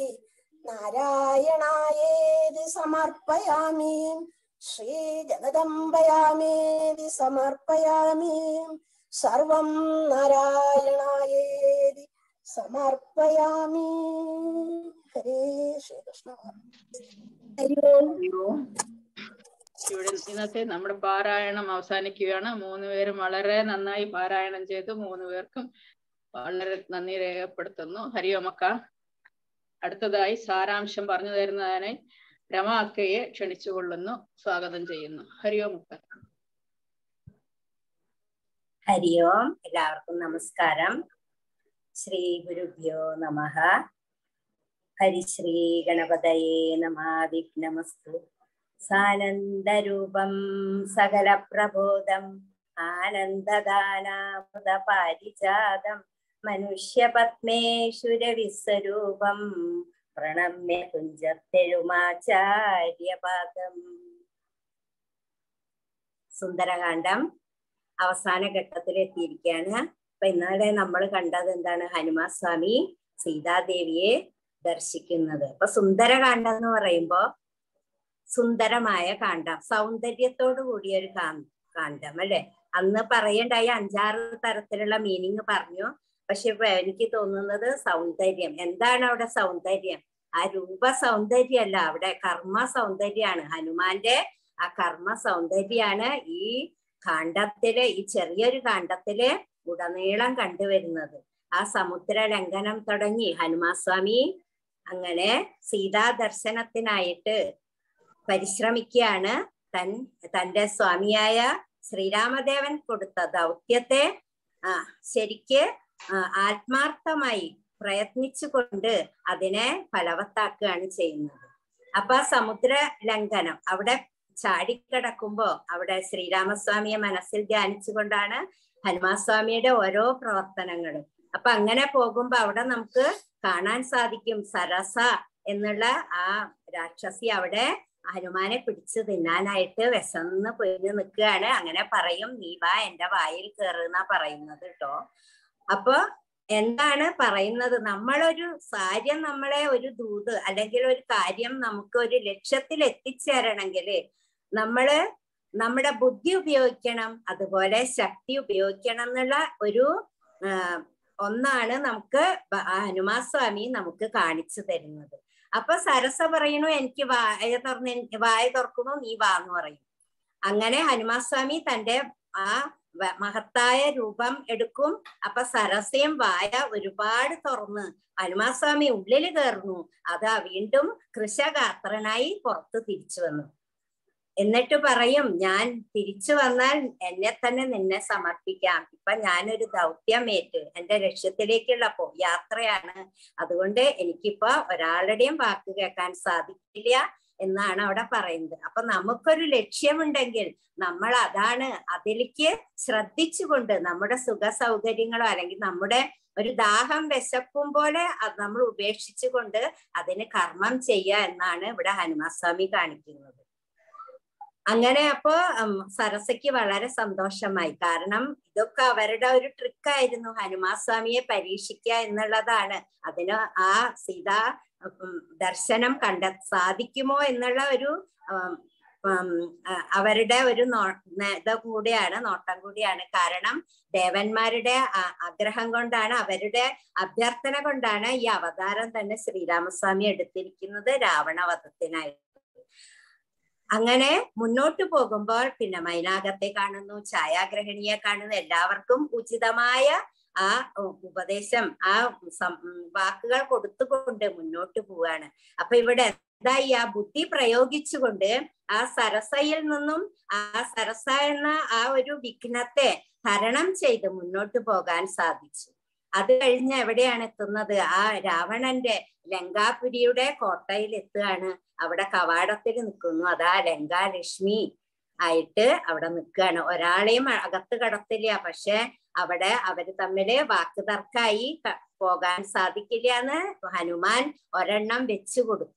നാരായണായേതി സമർപ്പയാമി ശ്രീ ജഗദംബയാമേതി സമർപ്പയാമി സർവം നാരായണായേതി സമർപ്പയാമി ഹരേ ശ്രീകൃഷ്ണ ഹരി ഓം ഓം. ഇവിടെ ഇന്നത്തെ നമ്മുടെ പാരായണം അവസാനിക്കുകയാണ് മൂന്ന് പേരും വളരെ നന്നായി പാരായണം ചെയ്തു മൂന്ന് പേർക്കും വളരെ നന്ദി രേഖപ്പെടുത്തുന്നു ഹരിയോമക്ക അടുത്തതായി സാരാംശം പറഞ്ഞു തരുന്നതിനായി രമ അക്കയെ ക്ഷണിച്ചുകൊള്ളുന്നു സ്വാഗതം ചെയ്യുന്നു ഹരിയോമക്ക ഹരി ഓം എല്ലാവർക്കും നമസ്കാരം ശ്രീ ഗുരുഭ്യോ നമഃ ഹരിശ്രീ ഗണപതയേ നമ വിഘ്നമസ്തു സാനന്ദരൂപം സകല പ്രബോധം ആനന്ദദാനാമൃത പാരിജാതം മനുഷ്യപത്മേശ്വരവിസ്വരൂപം പ്രണമ്യ കുഞ്ചത്തെഴുമാചാര്യപാദം സുന്ദരകാന്ഡം അവസാന ഘട്ടത്തിൽ എത്തിയിരിക്കുകയാണ് അപ്പൊ ഇന്നലെ നമ്മൾ കണ്ടത് എന്താണ് ഹനുമാൻ സ്വാമി സീതാദേവിയെ ദർശിക്കുന്നത് അപ്പൊ സുന്ദരകാന്ഡം എന്ന് പറയുമ്പോ സുന്ദരമായ കാണ്ഡം സൗന്ദര്യത്തോടു കൂടിയ ഒരു കാ- കാണ്ഡം അല്ലെ അന്ന് പറയണ്ടായ അഞ്ചാറ് തരത്തിലുള്ള മീനിങ് പറഞ്ഞു പക്ഷെ ഇപ്പൊ എനിക്ക് തോന്നുന്നത് സൗന്ദര്യം എന്താണ് അവിടെ സൗന്ദര്യം ആ രൂപ സൗന്ദര്യമല്ല അവിടെ കർമ്മ സൗന്ദര്യാണ് ഹനുമാന്റെ ആ കർമ്മ സൗന്ദര്യാണ് ഈ കാണ്ഡത്തില് ഈ ചെറിയൊരു കാണ്ഡത്തില് ഉടനീളം കണ്ടുവരുന്നത് ആ സമുദ്ര ലംഘനം തുടങ്ങി ഹനുമാൻ സ്വാമി അങ്ങനെ സീതാ ദർശനത്തിനായിട്ട് പരിശ്രമിക്കുകയാണ് തൻ തന്റെ സ്വാമിയായ ശ്രീരാമദേവൻ കൊടുത്ത ദൗത്യത്തെ ആ ശരിക്ക് ആ, ആത്മാർത്ഥമായി പ്രയത്നിച്ചുകൊണ്ട് അതിനെ ഫലവത്താക്കുകയാണ് ചെയ്യുന്നത് അപ്പൊ ആ സമുദ്ര ലംഘനം അവിടെ ചാടിക്കിടക്കുമ്പോ അവിടെ ശ്രീരാമസ്വാമിയെ മനസ്സിൽ ധ്യാനിച്ചുകൊണ്ടാണ് ഹനുമാൻ സ്വാമിയുടെ ഓരോ പ്രവർത്തനങ്ങളും അപ്പൊ അങ്ങനെ പോകുമ്പോ അവിടെ നമുക്ക് കാണാൻ സാധിക്കും സരസ എന്നുള്ള ആ രാക്ഷസി അവിടെ ഹനുമാനെ പിടിച്ചു തിന്നാനായിട്ട് വിശന്ന് പൊരിഞ്ഞു നിൽക്കുകയാണ് അങ്ങനെ പറയും നീ വാ എന്റെ വായിൽ കയറുന്ന പറയുന്നത് കേട്ടോ അപ്പൊ എന്താണ് പറയുന്നത് നമ്മളൊരു കാര്യം നമ്മളെ ഒരു ദൂത് അല്ലെങ്കിൽ ഒരു കാര്യം നമുക്ക് ഒരു ലക്ഷ്യത്തിൽ എത്തിച്ചേരണമെങ്കിൽ നമ്മള് നമ്മുടെ ബുദ്ധി ഉപയോഗിക്കണം അതുപോലെ ശക്തി ഉപയോഗിക്കണം എന്നുള്ള ഒരു ആ, ഒന്നാണ് നമുക്ക് ബ- ആ ഹനുമാൻ സ്വാമി നമുക്ക് കാണിച്ചു തരുന്നത് അപ്പൊ സരസ പറയണു എനിക്ക് വായ തുറന്ന് എനിക്ക് വായ തുറക്കണു നീ വാ എന്ന് പറയും അങ്ങനെ ഹനുമാസ്വാമി തന്റെ ആ വ- മഹത്തായ രൂപം എടുക്കും അപ്പൊ സരസയും വായ ഒരുപാട് തുറന്ന് ഹനുമാസ്വാമി ഉള്ളില് കയറുന്നു അതാ വീണ്ടും കൃഷഗാത്രനായി പുറത്ത് തിരിച്ചു വന്നു എന്നിട്ട് പറയും ഞാൻ തിരിച്ചു വന്നാൽ എന്നെ തന്നെ നിന്നെ സമർപ്പിക്കാം ഇപ്പൊ ഞാനൊരു ദൗത്യമേറ്റ് എന്റെ ലക്ഷ്യത്തിലേക്കുള്ള പോ യാത്രയാണ് അതുകൊണ്ട് എനിക്കിപ്പോ ഒരാളുടെയും വാക്ക് കേൾക്കാൻ സാധിക്കില്ല എന്നാണ് അവിടെ പറയുന്നത് അപ്പൊ നമുക്കൊരു ലക്ഷ്യമുണ്ടെങ്കിൽ നമ്മൾ അതാണ് അതിലേക്ക് ശ്രദ്ധിച്ചുകൊണ്ട് നമ്മുടെ സുഖ സൗകര്യങ്ങളോ അല്ലെങ്കിൽ നമ്മുടെ ഒരു ദാഹം വിശപ്പും പോലെ അത് നമ്മൾ ഉപേക്ഷിച്ചുകൊണ്ട് അതിന് കർമ്മം ചെയ്യുക എന്നാണ് ഇവിടെ ഹനുമാസ്വാമി കാണിക്കുന്നത് അങ്ങനെ അപ്പോ ഉം, സരസയ്ക്ക് വളരെ സന്തോഷമായി കാരണം ഇതൊക്കെ അവരുടെ ഒരു ട്രിക്കായിരുന്നു ഹനുമാസ്വാമിയെ പരീക്ഷിക്കുക എന്നുള്ളതാണ് അതിന് ആ സീതാ ഉം, ദർശനം കണ്ട സാധിക്കുമോ എന്നുള്ള ഒരു ഉം, ഉം, ആ, അവരുടെ ഒരു നോ ന- ഇത് കൂടിയാണ് നോട്ടം കൂടിയാണ് കാരണം ദേവന്മാരുടെ ആ- ആഗ്രഹം കൊണ്ടാണ് അവരുടെ അഭ്യർത്ഥന കൊണ്ടാണ് ഈ അവതാരം തന്നെ ശ്രീരാമസ്വാമി എടുത്തിരിക്കുന്നത് രാവണവധത്തിനായി അങ്ങനെ മുന്നോട്ട് പോകുമ്പോൾ പിന്നെ മൈനാകത്തെ കാണുന്നു ഛായാഗ്രഹണിയെ കാണുന്നു എല്ലാവർക്കും ഉചിതമായ ആ ഉ- ഉപദേശം ആ സം- ഉം വാക്കുകൾ കൊടുത്തുകൊണ്ട് മുന്നോട്ട് പോവാണ് അപ്പൊ ഇവിടെ എന്തായി ആ ബുദ്ധി പ്രയോഗിച്ചുകൊണ്ട് ആ സരസയിൽ നിന്നും ആ സരസ എന്ന ആ ഒരു വിഘ്നത്തെ തരണം ചെയ്ത് മുന്നോട്ട് പോകാൻ സാധിച്ചു അത് കഴിഞ്ഞ് എവിടെയാണ് എത്തുന്നത് ആ രാവണന്റെ ലങ്കാപുരിയുടെ കോട്ടയിൽ എത്തുകയാണ് അവിടെ കവാടത്തിൽ നിൽക്കുന്നു അതാ ലങ്കാലക്ഷ്മി ആയിട്ട് അവിടെ നിൽക്കുകയാണ് ഒരാളെയും അകത്ത് കടത്തില്ല പക്ഷെ അവിടെ അവര് തമ്മില് വാക്ക് തർക്കായി ക- പോകാൻ സാധിക്കില്ല എന്ന് ഹനുമാൻ ഒരെണ്ണം വെച്ചു കൊടുത്തു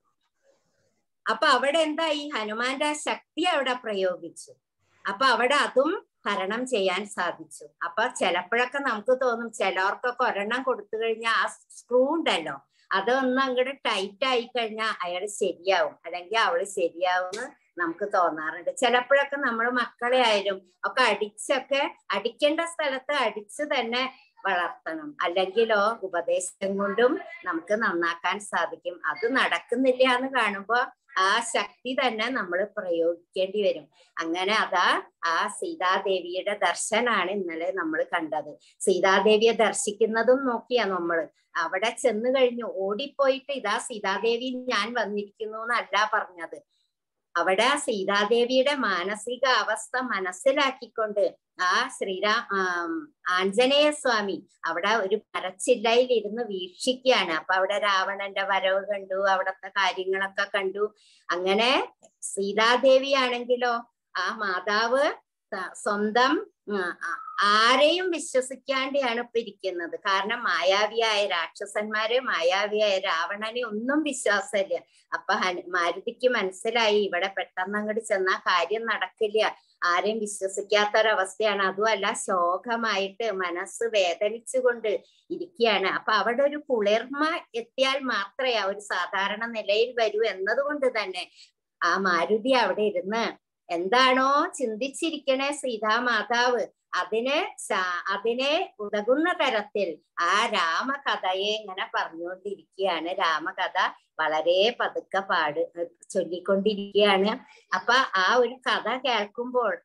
അപ്പൊ അവിടെ എന്താ ഈ ഹനുമാന്റെ ആ ശക്തി അവിടെ പ്രയോഗിച്ചു അപ്പൊ അവിടെ അതും ഭരണം ചെയ്യാൻ സാധിച്ചു അപ്പൊ ചിലപ്പോഴൊക്കെ നമുക്ക് തോന്നും ചിലവർക്കൊക്കെ ഒരെണ്ണം കൊടുത്തു കഴിഞ്ഞാൽ ആ സ്ക്രൂ ഉണ്ടല്ലോ അതൊന്ന് അങ്ങോട്ട് ടൈറ്റ് ആയി കഴിഞ്ഞാൽ അയാൾ ശരിയാവും അല്ലെങ്കിൽ അവള് ശരിയാവും നമുക്ക് തോന്നാറുണ്ട് ചിലപ്പോഴൊക്കെ നമ്മൾ മക്കളെ ആയാലും ഒക്കെ അടിച്ചൊക്കെ അടിക്കേണ്ട സ്ഥലത്ത് അടിച്ച് തന്നെ വളർത്തണം അല്ലെങ്കിലോ ഉപദേശം കൊണ്ടും നമുക്ക് നന്നാക്കാൻ സാധിക്കും അത് നടക്കുന്നില്ല എന്ന് കാണുമ്പോ ആ ശക്തി തന്നെ നമ്മൾ പ്രയോഗിക്കേണ്ടി വരും അങ്ങനെ അതാ ആ സീതാദേവിയുടെ ദർശനാണ് ഇന്നലെ നമ്മൾ കണ്ടത് സീതാദേവിയെ ദർശിക്കുന്നതും നോക്കിയാ നമ്മള് അവിടെ ചെന്ന് കഴിഞ്ഞു ഓടിപ്പോയിട്ട് ഇതാ സീതാദേവി ഞാൻ വന്നിരിക്കുന്നു എന്നല്ല പറഞ്ഞത് അവിടെ ആ സീതാദേവിയുടെ മാനസിക അവസ്ഥ മനസ്സിലാക്കിക്കൊണ്ട് ആ ശ്രീരാ ആം, ആഞ്ജനേയ സ്വാമി അവിടെ ഒരു മരച്ചില്ലയിൽ ഇരുന്ന് വീക്ഷിക്കുകയാണ് അപ്പൊ അവിടെ രാവണന്റെ വരവ് കണ്ടു അവിടത്തെ കാര്യങ്ങളൊക്കെ കണ്ടു അങ്ങനെ സീതാദേവി ആണെങ്കിലോ ആ മാതാവ് ത- സ്വന്തം ഉം, ആ- ആരെയും വിശ്വസിക്കാണ്ടാണ് ഇപ്പൊ ഇരിക്കുന്നത് കാരണം മായാവിയായ രാക്ഷസന്മാര് മായാവിയായ രാവണനെ ഒന്നും വിശ്വാസമില്ല അപ്പൊ ഹനു മാരുതിക്ക് മനസ്സിലായി ഇവിടെ പെട്ടെന്ന് അങ്ങോട്ട് ചെന്നാ കാര്യം നടക്കില്ല ആരെയും വിശ്വസിക്കാത്തൊരവസ്ഥയാണ് അതുമല്ല ശോകമായിട്ട് മനസ്സ് വേദനിച്ചുകൊണ്ട് ഇരിക്കുകയാണ് അപ്പൊ അവിടെ ഒരു കുളിർമ എത്തിയാൽ മാത്രമേ ആ ഒരു സാധാരണ നിലയിൽ വരൂ എന്നതുകൊണ്ട് തന്നെ ആ മാരുതി അവിടെ ഇരുന്ന് എന്താണോ ചിന്തിച്ചിരിക്കണേ സീതാമാതാവ് അതിന് ശാ- അതിനെ ഉതകുന്ന തരത്തിൽ ആ രാമകഥയെ ഇങ്ങനെ പറഞ്ഞുകൊണ്ടിരിക്കുകയാണ് രാമകഥ വളരെ പതുക്കെ പാട് ചൊല്ലിക്കൊണ്ടിരിക്കുകയാണ് അപ്പൊ ആ ഒരു കഥ കേൾക്കുമ്പോൾ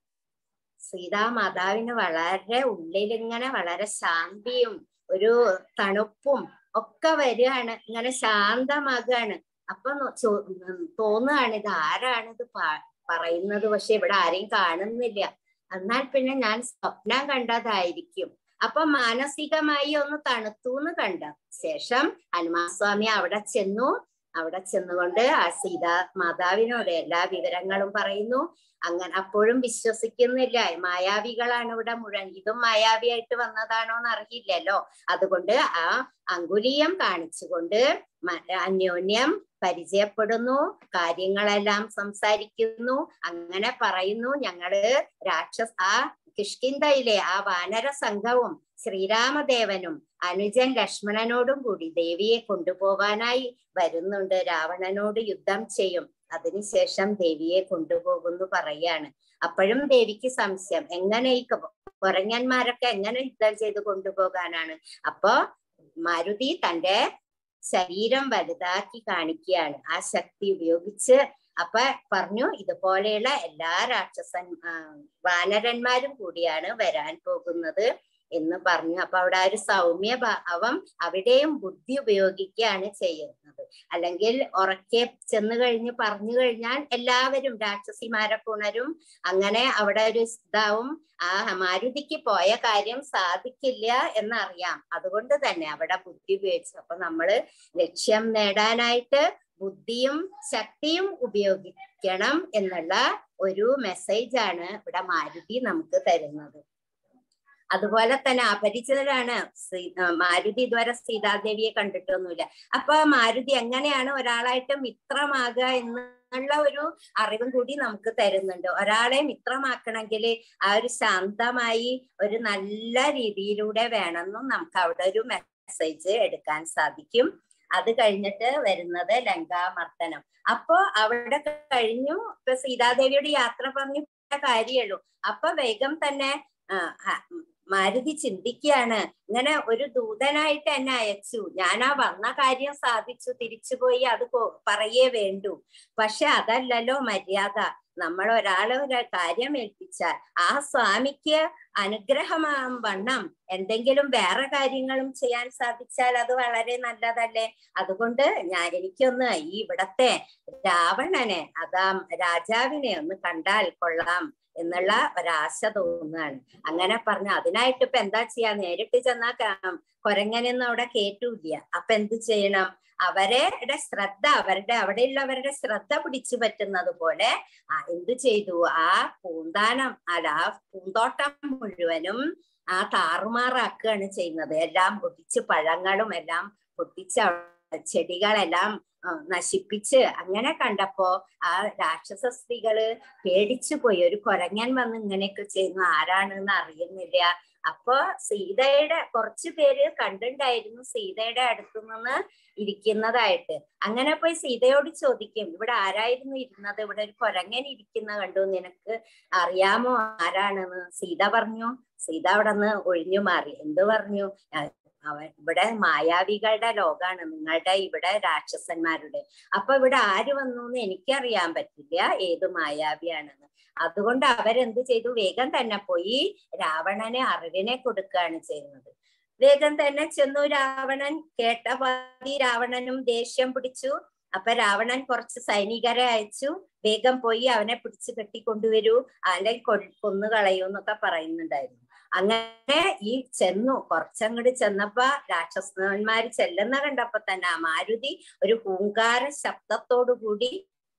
സീതാമാതാവിന് വളരെ ഉള്ളിലിങ്ങനെ വളരെ ശാന്തിയും ഒരു തണുപ്പും ഒക്കെ വരികയാണ് ഇങ്ങനെ ശാന്തമാകുകയാണ് അപ്പൊ നോ- ചോ- ഉം തോന്നുകയാണ് ഇത് ആരാണ് ഇത് പാ- പറയുന്നത് പക്ഷെ ഇവിടെ ആരെയും കാണുന്നില്ല എന്നാൽ പിന്നെ ഞാൻ സ്വപ്നം കണ്ടതായിരിക്കും അപ്പൊ മാനസികമായി ഒന്ന് തണുത്തു എന്ന് കണ്ട ശേഷം ഹനുമാസ്വാമി അവിടെ ചെന്നു അവിടെ ചെന്നുകൊണ്ട് ആ സീതാ മാതാവിനോട് എല്ലാ വിവരങ്ങളും പറയുന്നു അങ്ങനെ അപ്പോഴും വിശ്വസിക്കുന്നില്ല മായാവികളാണ് ഇവിടെ മുഴുവൻ ഇതും മായാവിയായിട്ട് വന്നതാണോ എന്ന് അറിയില്ലല്ലോ അതുകൊണ്ട് ആ അങ്കുലീയം കാണിച്ചുകൊണ്ട് മ- അന്യോന്യം പരിചയപ്പെടുന്നു കാര്യങ്ങളെല്ലാം സംസാരിക്കുന്നു അങ്ങനെ പറയുന്നു ഞങ്ങള് രാക്ഷസ ആ കിഷ്കിന്തയിലെ ആ വാനര സംഘവും ശ്രീരാമദേവനും അനുജൻ ലക്ഷ്മണനോടും കൂടി ദേവിയെ കൊണ്ടുപോവാനായി വരുന്നുണ്ട് രാവണനോട് യുദ്ധം ചെയ്യും അതിനുശേഷം ദേവിയെ കൊണ്ടുപോകുന്നു പറയാണ് അപ്പോഴും ദേവിക്ക് സംശയം എങ്ങനെ ഈ ക- കുരങ്ങന്മാരൊക്കെ എങ്ങനെ യുദ്ധം ചെയ്ത് കൊണ്ടുപോകാനാണ് അപ്പോ മാരുതി തന്റെ ശരീരം വലുതാക്കി കാണിക്കുകയാണ് ആ ശക്തി ഉപയോഗിച്ച് അപ്പൊ പറഞ്ഞു ഇതുപോലെയുള്ള എല്ലാ രാക്ഷസൻ ആ, വാനരന്മാരും കൂടിയാണ് വരാൻ പോകുന്നത് എന്ന് പറഞ്ഞു അപ്പൊ അവിടെ ആ ഒരു സൗമ്യ ഭാവം അവിടെയും ബുദ്ധി ഉപയോഗിക്കുകയാണ് ചെയ്യുന്നത് അല്ലെങ്കിൽ ഉറക്കെ ചെന്ന് കഴിഞ്ഞ് പറഞ്ഞു കഴിഞ്ഞാൽ എല്ലാവരും രാക്ഷസിമാരൊക്കെ ഉണരും അങ്ങനെ അവിടെ ഒരു ഇതാവും ആ മാരുതിക്ക് പോയ കാര്യം സാധിക്കില്ല എന്നറിയാം അതുകൊണ്ട് തന്നെ അവിടെ ബുദ്ധി ഉപയോഗിച്ചു അപ്പൊ നമ്മള് ലക്ഷ്യം നേടാനായിട്ട് ബുദ്ധിയും ശക്തിയും ഉപയോഗിക്കണം എന്നുള്ള ഒരു മെസ്സേജ് ആണ് ഇവിടെ മാരുതി നമുക്ക് തരുന്നത് അതുപോലെ തന്നെ അപരിചിതരാണ് ശ്രീ- ആ, മാരുതി ഇതുവരെ സീതാദേവിയെ കണ്ടിട്ടൊന്നുമില്ല അപ്പൊ മാരുതി എങ്ങനെയാണ് ഒരാളായിട്ട് മിത്രമാകുക എന്നുള്ള ഒരു അറിവും കൂടി നമുക്ക് തരുന്നുണ്ട് ഒരാളെ മിത്രമാക്കണമെങ്കിൽ ആ ഒരു ശാന്തമായി ഒരു നല്ല രീതിയിലൂടെ വേണമെന്നും നമുക്ക് അവിടെ ഒരു മെസ്സേജ് എടുക്കാൻ സാധിക്കും അത് കഴിഞ്ഞിട്ട് വരുന്നത് ലങ്കാമർദ്ദനം അപ്പോ അവിടെ കഴിഞ്ഞു ഇപ്പൊ സീതാദേവിയുടെ യാത്ര പറഞ്ഞു കാര്യമുള്ളൂ അപ്പൊ വേഗം തന്നെ ആ, ഹ- മാരുതി ചിന്തിക്കുകയാണ് ഇങ്ങനെ ഒരു ദൂതനായിട്ട് എന്നെ അയച്ചു ഞാൻ ആ വന്ന കാര്യം സാധിച്ചു തിരിച്ചുപോയി അത് കൊ- പറയേ വേണ്ടു പക്ഷെ അതല്ലല്ലോ മര്യാദ നമ്മൾ ഒരാളെ ഒരു കാര്യം ഏൽപ്പിച്ചാൽ ആ സ്വാമിക്ക് അനുഗ്രഹമാം വണ്ണം എന്തെങ്കിലും വേറെ കാര്യങ്ങളും ചെയ്യാൻ സാധിച്ചാൽ അത് വളരെ നല്ലതല്ലേ അതുകൊണ്ട് ഞാൻ എനിക്കൊന്ന് ഈ ഇവിടത്തെ രാവണനെ അതാ രാജാവിനെ ഒന്ന് കണ്ടാൽ കൊള്ളാം എന്നുള്ള ഒരാശ തോന്നുകയാണ് അങ്ങനെ പറഞ്ഞ അതിനായിട്ട് ഇപ്പൊ എന്താ ചെയ്യാ നേരിട്ട് ചെന്നാ ക- കൊരങ്ങനൊന്നും അവിടെ കേട്ടൂല്ല അപ്പൊ എന്ത് ചെയ്യണം അവരുടെ ശ്രദ്ധ അവരുടെ അവിടെയുള്ളവരുടെ ശ്രദ്ധ പിടിച്ചു പറ്റുന്നത് പോലെ ആ എന്ത് ചെയ്തു ആ പൂന്താനം അല്ല ആ പൂന്തോട്ടം മുഴുവനും ആ താറുമാറാക്കുകയാണ് ചെയ്യുന്നത് എല്ലാം പൊട്ടിച്ച് പഴങ്ങളും എല്ലാം പൊട്ടിച്ച് അവിടെ ചെടികളെല്ലാം ആ, നശിപ്പിച്ച് അങ്ങനെ കണ്ടപ്പോ ആ രാക്ഷസ സ്ത്രീകള് പേടിച്ചു പോയി ഒരു കൊരങ്ങൻ വന്ന് ഇങ്ങനെയൊക്കെ ചെയ്യുന്നു ആരാണെന്ന് അറിയുന്നില്ല അപ്പൊ സീതയുടെ കുറച്ചു പേര് കണ്ടിണ്ടായിരുന്നു സീതയുടെ അടുത്തു നിന്ന് ഇരിക്കുന്നതായിട്ട് അങ്ങനെ പോയി സീതയോട് ചോദിക്കും ഇവിടെ ആരായിരുന്നു ഇരുന്നത് ഇവിടെ ഒരു കൊരങ്ങൻ ഇരിക്കുന്ന കണ്ടു നിനക്ക് അറിയാമോ ആരാണെന്ന് സീത പറഞ്ഞു സീത അവിടെ നിന്ന് ഒഴിഞ്ഞു മാറി എന്ത് പറഞ്ഞു "ആ, അവൻ ഇവിടെ മായാവികളുടെ ലോകാണ് നിങ്ങളുടെ ഇവിടെ രാക്ഷസന്മാരുടെ അപ്പൊ ഇവിടെ ആര് വന്നു എന്ന് എനിക്കറിയാൻ പറ്റില്ല ഏത് മായാവിയാണെന്ന് അതുകൊണ്ട് അവരെന്ത് ചെയ്തു വേഗം തന്നെ പോയി രാവണന് അറിവിനെ കൊടുക്കുകയാണ് ചെയ്യുന്നത് വേഗം തന്നെ ചെന്നു രാവണൻ കേട്ട പാതി രാവണനും ദേഷ്യം പിടിച്ചു അപ്പൊ രാവണൻ കുറച്ച് സൈനികരെ അയച്ചു വേഗം പോയി അവനെ പിടിച്ചു കെട്ടിക്കൊണ്ടുവരൂ അവനെ കൊ- കൊന്നുകളയൂ എന്നൊക്കെ പറയുന്നുണ്ടായിരുന്നു അങ്ങനെ ഈ ചെന്നു കുറച്ചങ്ങോട്ട് ചെന്നപ്പോ രാക്ഷസന്മാര് ചെല്ലുന്ന കണ്ടപ്പോ തന്നെ ആ മാരുതി ഒരു ഹൂങ്കാര ശബ്ദത്തോടു കൂടി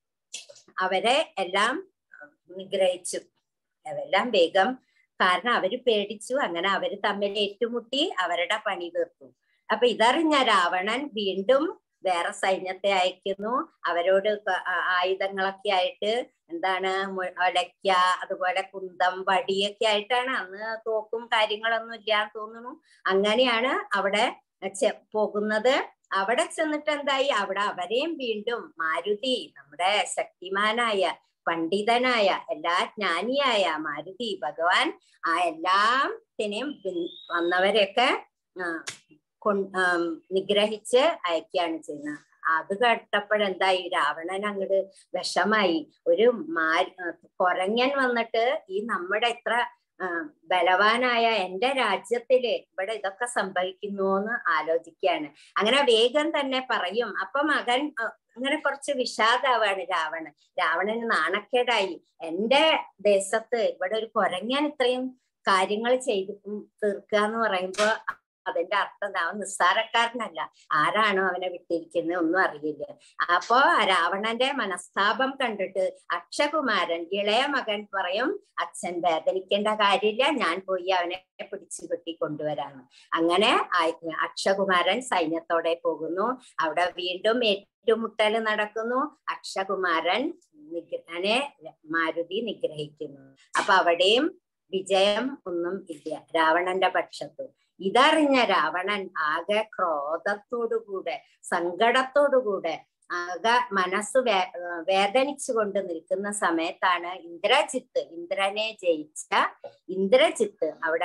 അവരെ എല്ലാം നിഗ്രഹിച്ചു അവരെല്ലാം വേഗം കാരണം അവര് പേടിച്ചു അങ്ങനെ അവര് തമ്മിൽ ഏറ്റുമുട്ടി അവരുടെ പണി തീർത്തു അപ്പൊ ഇതറിഞ്ഞ രാവണൻ വീണ്ടും വേറെ സൈന്യത്തെ അയക്കുന്നു അവരോട് ക- ആ- ആയുധങ്ങളൊക്കെ ആയിട്ട് എന്താണ് മു- ഒലയ്ക്ക അതുപോലെ കുന്തം വടിയൊക്കെ ആയിട്ടാണ് അന്ന് തോക്കും കാര്യങ്ങളൊന്നും ഇല്ലാന്ന് തോന്നുന്നു അങ്ങനെയാണ് അവിടെ ചെ- പോകുന്നത് അവിടെ ചെന്നിട്ട് എന്തായി അവിടെ അവരെയും വീണ്ടും മാരുതി നമ്മുടെ ശക്തിമാനായ പണ്ഡിതനായ എല്ലാ ജ്ഞാനിയായ മാരുതി ഭഗവാൻ ആ എല്ലാത്തിനെയും പിൻ- വന്നവരെയൊക്കെ ആ, കൊൺ- ആം, നിഗ്രഹിച്ച് അയക്കുകയാണ് ചെയ്യുന്നത് അത് കേട്ടപ്പോഴെന്തായി രാവണൻ അങ്ങോട്ട് വിഷമായി ഒരു മാ ആ, കൊരങ്ങൻ വന്നിട്ട് ഈ നമ്മുടെ ഇത്ര ആ, ബലവാനായ എന്റെ രാജ്യത്തില് ഇവിടെ ഇതൊക്കെ സംഭവിക്കുന്നു എന്ന് ആലോചിക്കുകയാണ് അങ്ങനെ വേഗം തന്നെ പറയും അപ്പൊ മകൻ ആ, അങ്ങനെ കുറച്ച് വിഷാദാവാണ് രാവണൻ രാവണന് നാണക്കേടായി എന്റെ ദേശത്ത് ഇവിടെ ഒരു കൊരങ്ങൻ ഇത്രയും കാര്യങ്ങൾ ചെയ്ത് തീർക്കുക എന്ന് പറയുമ്പോ അതിന്റെ അർത്ഥം എന്താ? അവൻ നിസ്സാരക്കാരനല്ല ആരാണോ അവനെ വിട്ടിരിക്കുന്നത് ഒന്നും അറിയില്ല അപ്പോ രാവണന്റെ മനസ്താപം കണ്ടിട്ട് അക്ഷകുമാരൻ ഇളയ മകൻ പറയും അച്ഛൻ വേദനിക്കേണ്ട കാര്യമില്ല ഞാൻ പോയി അവനെ പിടിച്ചു കെട്ടി കൊണ്ടുവരാന്ന് അങ്ങനെ ആ- അക്ഷകുമാരൻ സൈന്യത്തോടെ പോകുന്നു അവിടെ വീണ്ടും ഏറ്റുമുട്ടൽ നടക്കുന്നു അക്ഷകുമാരൻ നിഗ്രഹനെ മാരുതി നിഗ്രഹിക്കുന്നു അപ്പൊ അവിടെയും വിജയം ഒന്നും ഇല്ല രാവണന്റെ പക്ഷത്ത് ഇതറിഞ്ഞ രാവണൻ ആകെ ക്രോധത്തോടുകൂടെ സങ്കടത്തോടുകൂടെ ആകെ മനസ്സ് വേ വേദനിച്ചുകൊണ്ട് നിൽക്കുന്ന സമയത്താണ് ഇന്ദ്രജിത്ത് ഇന്ദ്രനെ ജയിച്ച ഇന്ദ്രജിത്ത് അവിടെ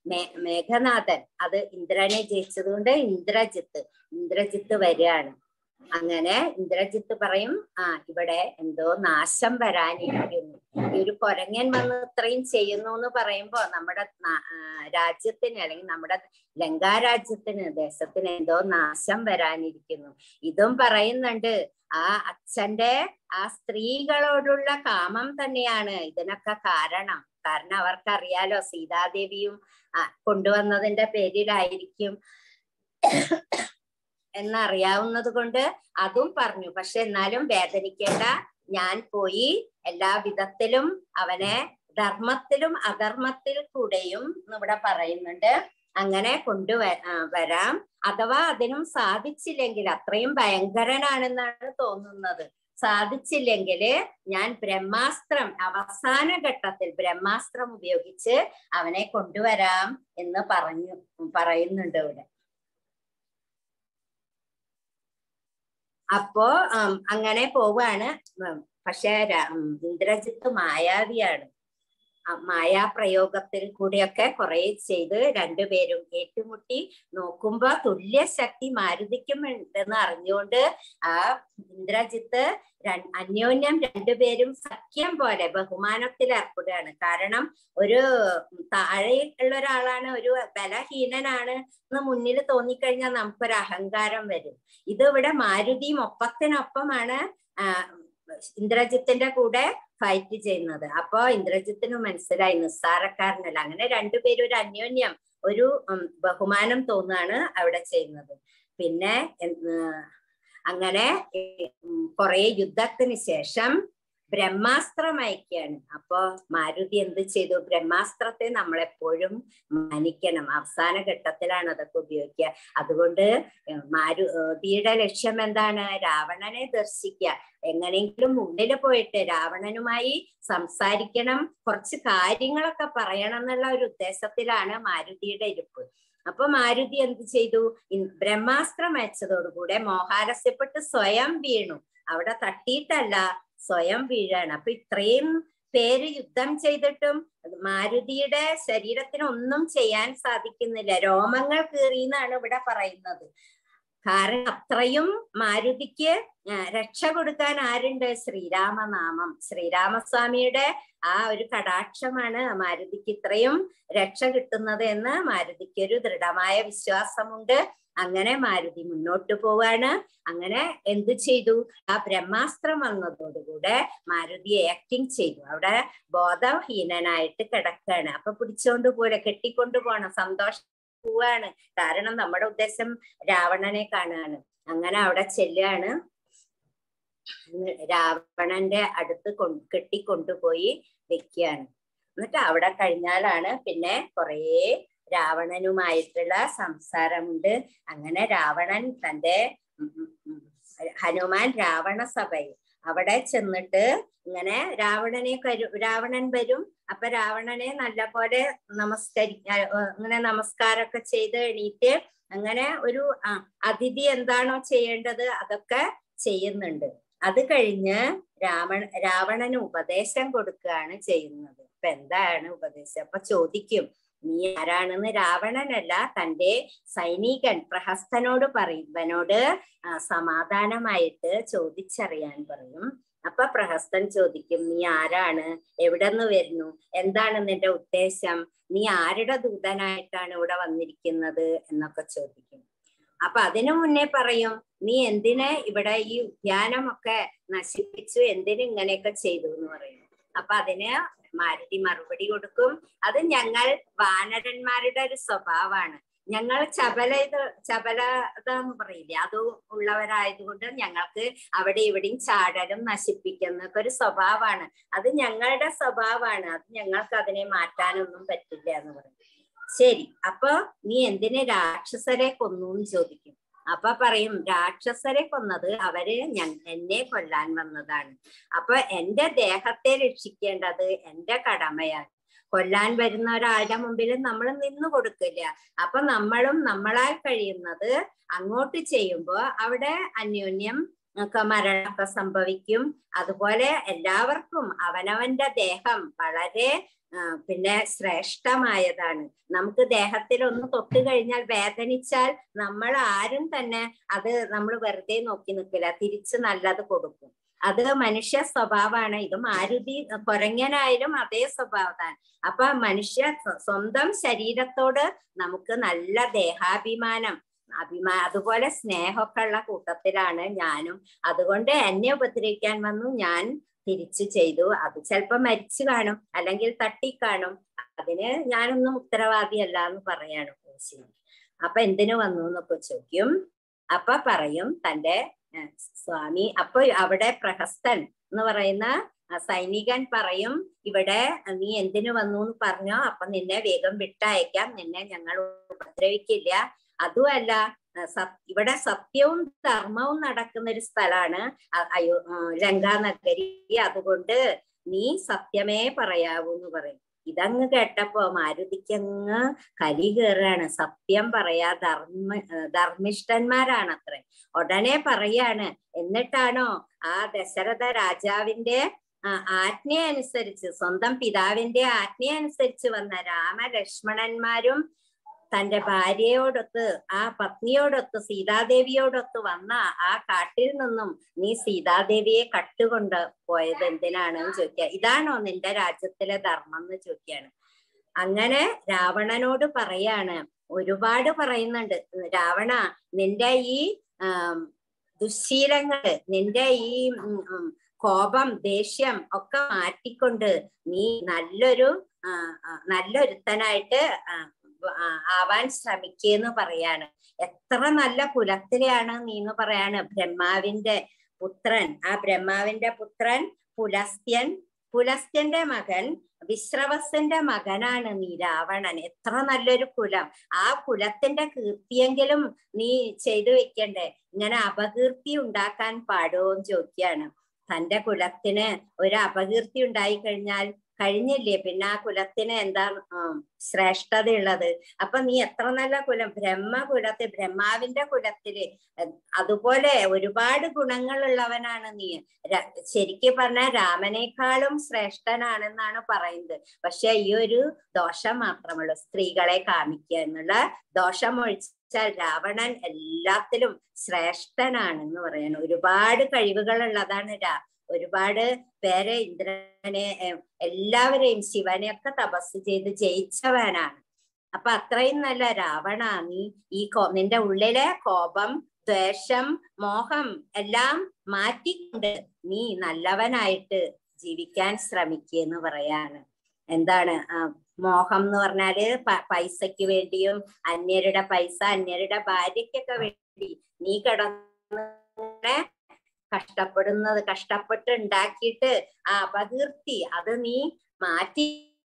മേ മേഘനാഥൻ അത് ഇന്ദ്രനെ ജയിച്ചതുകൊണ്ട് ഇന്ദ്രജിത്ത് ഇന്ദ്രജിത്ത് വരികയാണ് അങ്ങനെ ഇന്ദ്രജിത്ത് പറയും ആ ഇവിടെ എന്തോ നാശം വരാനിരിക്കുന്നു ഈ ഒരു കൊരങ്ങൻ വന്ന് ഇത്രയും ചെയ്യുന്നു എന്ന് പറയുമ്പോ നമ്മുടെ നാ- ആ, രാജ്യത്തിന് അല്ലെങ്കിൽ നമ്മുടെ ലങ്കാരാജ്യത്തിന് ദേശത്തിന് എന്തോ നാശം വരാനിരിക്കുന്നു ഇതും പറയുന്നുണ്ട് ആ അച്ഛന്റെ ആ സ്ത്രീകളോടുള്ള കാമം തന്നെയാണ് ഇതിനൊക്കെ കാരണം കാരണം അവർക്കറിയാലോ സീതാദേവിയും ആ, കൊണ്ടുവന്നതിന്റെ പേരിലായിരിക്കും എന്നറിയാവുന്നത് കൊണ്ട് അതും പറഞ്ഞു പക്ഷെ എന്നാലും വേദനിക്കേണ്ട ഞാൻ പോയി എല്ലാ വിധത്തിലും അവനെ ധർമ്മത്തിലും അധർമ്മത്തിൽ കൂടെയും ഇവിടെ പറയുന്നുണ്ട് അങ്ങനെ കൊണ്ടുവ ആ, വരാം അഥവാ അതിനും സാധിച്ചില്ലെങ്കിൽ അത്രയും ഭയങ്കരനാണെന്നാണ് തോന്നുന്നത് സാധിച്ചില്ലെങ്കിൽ ഞാൻ ബ്രഹ്മാസ്ത്രം അവസാന ഘട്ടത്തിൽ ബ്രഹ്മാസ്ത്രം ഉപയോഗിച്ച് അവനെ കൊണ്ടുവരാം എന്ന് പറഞ്ഞു പറയുന്നുണ്ട് ഇവിടെ അപ്പോ ഉം, അങ്ങനെ പോവാണ് ഉം, പക്ഷെ ര- ഉം, ഇന്ദ്രജിത്ത് മായാവിയാണ് ആ മായാപ്രയോഗത്തിൽ കൂടിയൊക്കെ കുറെ ചെയ്ത് രണ്ടുപേരും ഏറ്റുമുട്ടി നോക്കുമ്പോ തുല്യ ശക്തി മാരുതിക്കും ഉണ്ടെന്ന് അറിഞ്ഞുകൊണ്ട് ആ ഇന്ദ്രജിത്ത് ര- അന്യോന്യം രണ്ടുപേരും സഖ്യം പോലെ ബഹുമാനത്തിൽ ഏർപ്പെടുകയാണ് കാരണം ഒരു താഴെ ഉള്ള ഒരാളാണ് ഒരു ബലഹീനനാണ് എന്ന് മുന്നിൽ തോന്നിക്കഴിഞ്ഞാൽ നമുക്കൊരു അഹങ്കാരം വരും ഇത് ഇവിടെ മാരുതിയും ഒപ്പത്തിനൊപ്പമാണ് ആ, ഇന്ദ്രജിത്തിന്റെ കൂടെ ഫൈറ്റ് ചെയ്യുന്നത് അപ്പോ ഇന്ദ്രജിത്തിന് മനസ്സിലായി നിസ്സാരക്കാരനല്ല അങ്ങനെ രണ്ടുപേരും ഒരു അന്യോന്യം ഒരു ഉം, ബഹുമാനം തോന്നുകയാണ് അവിടെ ചെയ്യുന്നത് പിന്നെ എന്ന് അങ്ങനെ കുറെ യുദ്ധത്തിന് ശേഷം ബ്രഹ്മാസ്ത്രം അയക്കുകയാണ് അപ്പോ മാരുതി എന്ത് ചെയ്തു ബ്രഹ്മാസ്ത്രത്തെ നമ്മളെപ്പോഴും മാനിക്കണം അവസാന ഘട്ടത്തിലാണ് അതൊക്കെ ഉപയോഗിക്കുക അതുകൊണ്ട് മാരുതിയുടെ ലക്ഷ്യം എന്താണ് രാവണനെ ദർശിക്കുക എങ്ങനെയെങ്കിലും മുന്നിൽ പോയിട്ട് രാവണനുമായി സംസാരിക്കണം കുറച്ച് കാര്യങ്ങളൊക്കെ പറയണം എന്നുള്ള ഒരു ഉദ്ദേശത്തിലാണ് മാരുതിയുടെ ഇരിപ്പ് അപ്പൊ മാരുതി എന്ത് ചെയ്തു ഇൻ- ബ്രഹ്മാസ്ത്രം അയച്ചതോടുകൂടെ മോഹാലസ്യപ്പെട്ട് സ്വയം വീണു അവിടെ തട്ടിയിട്ടല്ല സ്വയം വീഴാണ് അപ്പൊ ഇത്രയും പേര് യുദ്ധം ചെയ്തിട്ടും മാരുതിയുടെ ശരീരത്തിന് ഒന്നും ചെയ്യാൻ സാധിക്കുന്നില്ല രോമങ്ങൾ കീറിയെന്നാണ് ഇവിടെ പറയുന്നത് കാരണം അത്രയും മാരുതിക്ക് ആ, രക്ഷ കൊടുക്കാൻ ആരുണ്ട് ശ്രീരാമനാമം ശ്രീരാമസ്വാമിയുടെ ആ ഒരു കടാക്ഷമാണ് മാരുതിക്ക് ഇത്രയും രക്ഷ കിട്ടുന്നത് എന്ന് മാരുതിക്ക് ഒരു ദൃഢമായ വിശ്വാസമുണ്ട് അങ്ങനെ മാരുതി മുന്നോട്ട് പോവാണ് അങ്ങനെ എന്ത് ചെയ്തു ആ ബ്രഹ്മാസ്ത്രം വന്നതോടുകൂടെ മാരുതി ആക്ടിങ് ചെയ്തു അവിടെ ബോധഹീനനായിട്ട് കിടക്കാണ് അപ്പൊ പിടിച്ചോണ്ട് പോലെ കെട്ടിക്കൊണ്ടു പോണം സന്തോഷം പോവാണ് കാരണം നമ്മുടെ ഉദ്ദേശം രാവണനെ കാണാണ് അങ്ങനെ അവിടെ ചെല്ലുകയാണ് രാവണന്റെ അടുത്ത് കൊണ്ട് കെട്ടിക്കൊണ്ടുപോയി വെക്കുകയാണ് എന്നിട്ട് അവിടെ കഴിഞ്ഞാലാണ് പിന്നെ കുറേ രാവണനുമായിട്ടുള്ള സംസാരമുണ്ട് അങ്ങനെ രാവണൻ തന്റെ ഉം ഉം ഉം ഹനുമാൻ രാവണ സഭയിൽ അവിടെ ചെന്നിട്ട് ഇങ്ങനെ രാവണനെ കരു രാവണൻ വരും അപ്പൊ രാവണനെ നല്ലപോലെ നമസ്കരി ആ, ഏ, ഇങ്ങനെ നമസ്കാരമൊക്കെ ചെയ്ത് എണീറ്റ് അങ്ങനെ ഒരു ആ അതിഥി എന്താണോ ചെയ്യേണ്ടത് അതൊക്കെ ചെയ്യുന്നുണ്ട് അത് കഴിഞ്ഞ് രാവണ രാവണന് ഉപദേശം കൊടുക്കുകയാണ് ചെയ്യുന്നത് അപ്പൊ എന്താണ് ഉപദേശം അപ്പൊ ചോദിക്കും നീ ആരാണെന്ന് രാവണനല്ല തന്റെ സൈനികൻ പ്രഹസ്തനോട് പറയും ഇവനോട് ആ, സമാധാനമായിട്ട് ചോദിച്ചറിയാൻ പറയും അപ്പൊ പ്രഹസ്തൻ ചോദിക്കും നീ ആരാണ് എവിടെ നിന്ന് വരുന്നു എന്താണ് നിന്റെ ഉദ്ദേശം നീ ആരുടെ ദൂതനായിട്ടാണ് ഇവിടെ വന്നിരിക്കുന്നത് എന്നൊക്കെ ചോദിക്കും അപ്പൊ അതിനു മുന്നേ പറയും നീ എന്തിന് ഇവിടെ ഈ ഉദ്യാനമൊക്കെ നശിപ്പിച്ചു എന്തിന് ഇങ്ങനെയൊക്കെ ചെയ്തു എന്ന് പറയും അപ്പൊ അതിന് മാരുതി മറുപടി കൊടുക്കും അത് ഞങ്ങൾ വാനരന്മാരുടെ ഒരു സ്വഭാവമാണ് ഞങ്ങൾ ചപല ഇത് ചപലത എന്ന് പറയില്ലേ അത് ഉള്ളവരായതുകൊണ്ട് ഞങ്ങൾക്ക് അവിടെ ഇവിടെയും ചാടലും നശിപ്പിക്കുന്നൊക്കെ ഒരു സ്വഭാവമാണ് അത് ഞങ്ങളുടെ സ്വഭാവമാണ് അത് ഞങ്ങൾക്ക് അതിനെ മാറ്റാനൊന്നും പറ്റില്ല എന്ന് പറയും ശരി അപ്പൊ നീ എന്തിന് രാക്ഷസരെ കൊന്നു എന്ന് ചോദിക്കും അപ്പൊ പറയും രാക്ഷസരെ കൊന്നത് അവര് ഞ എന്നെ കൊല്ലാൻ വന്നതാണ് അപ്പൊ എന്റെ ദേഹത്തെ രക്ഷിക്കേണ്ടത് എന്റെ കടമയാണ് കൊല്ലാൻ വരുന്ന ഒരാളുടെ മുമ്പിൽ നമ്മൾ നിന്നു കൊടുക്കില്ല അപ്പൊ നമ്മളും നമ്മളാൽ കഴിയുന്നത് അങ്ങോട്ട് ചെയ്യുമ്പോ അവിടെ അന്യോന്യം ഒക്കെ മരണമൊക്കെ സംഭവിക്കും അതുപോലെ എല്ലാവർക്കും അവനവന്റെ ദേഹം വളരെ ആ, പിന്നെ ശ്രേഷ്ഠമായതാണ് നമുക്ക് ദേഹത്തിൽ ഒന്ന് തൊട്ട് കഴിഞ്ഞാൽ വേദനിച്ചാൽ നമ്മൾ ആരും തന്നെ അത് നമ്മൾ വെറുതെ നോക്കി നിൽക്കില്ല തിരിച്ച് നല്ലത് കൊടുക്കും അത് മനുഷ്യ സ്വഭാവമാണ് ഇത് മാരുതി കൊരങ്ങനായാലും അതേ സ്വഭാവതാണ് അപ്പൊ മനുഷ്യ സ്വ- സ്വന്തം ശരീരത്തോട് നമുക്ക് നല്ല ദേഹാഭിമാനം അഭിമാ അതുപോലെ സ്നേഹമൊക്കെ ഉള്ള കൂട്ടത്തിലാണ് ഞാനും അതുകൊണ്ട് എന്നെ ഉപദ്രവിക്കാൻ വന്നു ഞാൻ തിരിച്ചു ചെയ്തു അത് ചിലപ്പോ മരിച്ചു കാണും അല്ലെങ്കിൽ തട്ടിക്കാണും അതിന് ഞാനൊന്നും ഉത്തരവാദിയല്ല എന്ന് പറയാണ് കോശി അപ്പൊ എന്തിനു വന്നു എന്നൊക്കെ ചോദിക്കും അപ്പൊ പറയും തന്റെ ഏഹ്, സ്വാമി അപ്പൊ അവിടെ പ്രഹസ്തൻ എന്ന് പറയുന്ന ആ സൈനികൻ പറയും ഇവിടെ നീ എന്തിനു വന്നു എന്ന് പറഞ്ഞോ അപ്പൊ നിന്നെ വേഗം വിട്ടയക്കാം നിന്നെ ഞങ്ങൾ ഉപദ്രവിക്കില്ല അതുമല്ല ആ, സത്- ഇവിടെ സത്യവും ധർമ്മവും നടക്കുന്ന ഒരു സ്ഥലമാണ് അ- അയോ ആ, ലങ്കാനഗരി അതുകൊണ്ട് നീ സത്യമേ പറയാവൂ എന്ന് പറയും ഇതങ്ങ് കേട്ടപ്പോ മാരുതിക്ക് അങ്ങ് കലി കയറാണ് സത്യം പറയാ ധർമ്മ ആ, ധർമ്മിഷ്ഠന്മാരാണത്രേ ഉടനെ പറയാണ് എന്നിട്ടാണോ ആ ദശരഥ രാജാവിന്റെ ആ, ആജ്ഞയനുസരിച്ച് സ്വന്തം പിതാവിന്റെ ആജ്ഞയനുസരിച്ച് വന്ന രാമലക്ഷ്മണന്മാരും തന്റെ ഭാര്യയോടൊത്ത് ആ പത്നിയോടൊത്ത് സീതാദേവിയോടൊത്ത് വന്ന ആ കാട്ടിൽ നിന്നും നീ സീതാദേവിയെ കട്ടുകൊണ്ട് പോയത് എന്തിനാണെന്ന് ചോദിക്കുക ഇതാണോ നിന്റെ രാജ്യത്തിലെ ധർമ്മം എന്ന് ചോദിക്കുകയാണ് അങ്ങനെ രാവണനോട് പറയാണ് ഒരുപാട് പറയുന്നുണ്ട് രാവണ നിന്റെ ഈ ആം, ദുശ്ശീലങ്ങള് നിന്റെ ഈ ഉം, ഉം, കോപം ദേഷ്യം ഒക്കെ മാറ്റിക്കൊണ്ട് നീ നല്ലൊരു ആ, ആ, നല്ലൊരുത്തനായിട്ട് ആ, ആ, ആവാൻ ശ്രമിക്കേന്ന് പറയാണ് എത്ര നല്ല കുലത്തിലെയാണ് നീ എന്ന് പറയാണ് ബ്രഹ്മാവിന്റെ പുത്രൻ ആ ബ്രഹ്മാവിന്റെ പുത്രൻ പുലസ്ത്യൻ പുലസ്ത്യന്റെ മകൻ വിശ്രവസന്റെ മകനാണ് നീ രാവണൻ എത്ര നല്ലൊരു കുലം ആ കുലത്തിന്റെ കീർത്തിയെങ്കിലും നീ ചെയ്തു വെക്കണ്ടേ ഇങ്ങനെ അപകീർത്തി ഉണ്ടാക്കാൻ പാടുമോ എന്ന് ചോദിക്കുകയാണ് തന്റെ കുലത്തിന് ഒരു അപകീർത്തി ഉണ്ടായി കഴിഞ്ഞാൽ കഴിഞ്ഞില്ലേ പിന്നെ ആ കുലത്തിന് എന്താ ഉം, ശ്രേഷ്ഠതയുള്ളത് അപ്പൊ നീ എത്ര നല്ല കുലം ബ്രഹ്മകുലത്തിൽ ബ്രഹ്മാവിന്റെ കുലത്തില് അഹ് അതുപോലെ ഒരുപാട് ഗുണങ്ങളുള്ളവനാണ് നീ ര- ശരിക്ക് പറഞ്ഞാൽ രാമനേക്കാളും ശ്രേഷ്ഠനാണെന്നാണ് പറയുന്നത് പക്ഷെ ഈ ഒരു ദോഷം മാത്രമുള്ളൂ സ്ത്രീകളെ കാമിക്കുക എന്നുള്ള ദോഷം ഒഴിച്ചാൽ രാവണൻ എല്ലാത്തിലും ശ്രേഷ്ഠനാണെന്ന് പറയുന്നു ഒരുപാട് കഴിവുകളുള്ളതാണ് രാ ഒരുപാട് പേരെ ഇന്ദ്രനെ ഏർ, എല്ലാവരെയും ശിവനെ ഒക്കെ തപസ് ചെയ്ത് ജയിച്ചവനാണ് അപ്പൊ അത്രയും നല്ല രാവണ നീ ഈ കോ നിന്റെ ഉള്ളിലെ കോപം ദ്വേഷം മോഹം എല്ലാം മാറ്റിക്കൊണ്ട് നീ നല്ലവനായിട്ട് ജീവിക്കാൻ ശ്രമിക്കുക പറയാണ് എന്താണ് ആ, മോഹം എന്ന് പറഞ്ഞാല് പ- പൈസയ്ക്ക് വേണ്ടിയും അന്യരുടെ പൈസ അന്യരുടെ ഭാര്യയ്ക്കൊക്കെ വേണ്ടി നീ കിടന്ന് കഷ്ടപ്പെടുന്നത് കഷ്ടപ്പെട്ട് ഉണ്ടാക്കിയിട്ട് ആ അപകീർത്തി അത് നീ മാറ്റി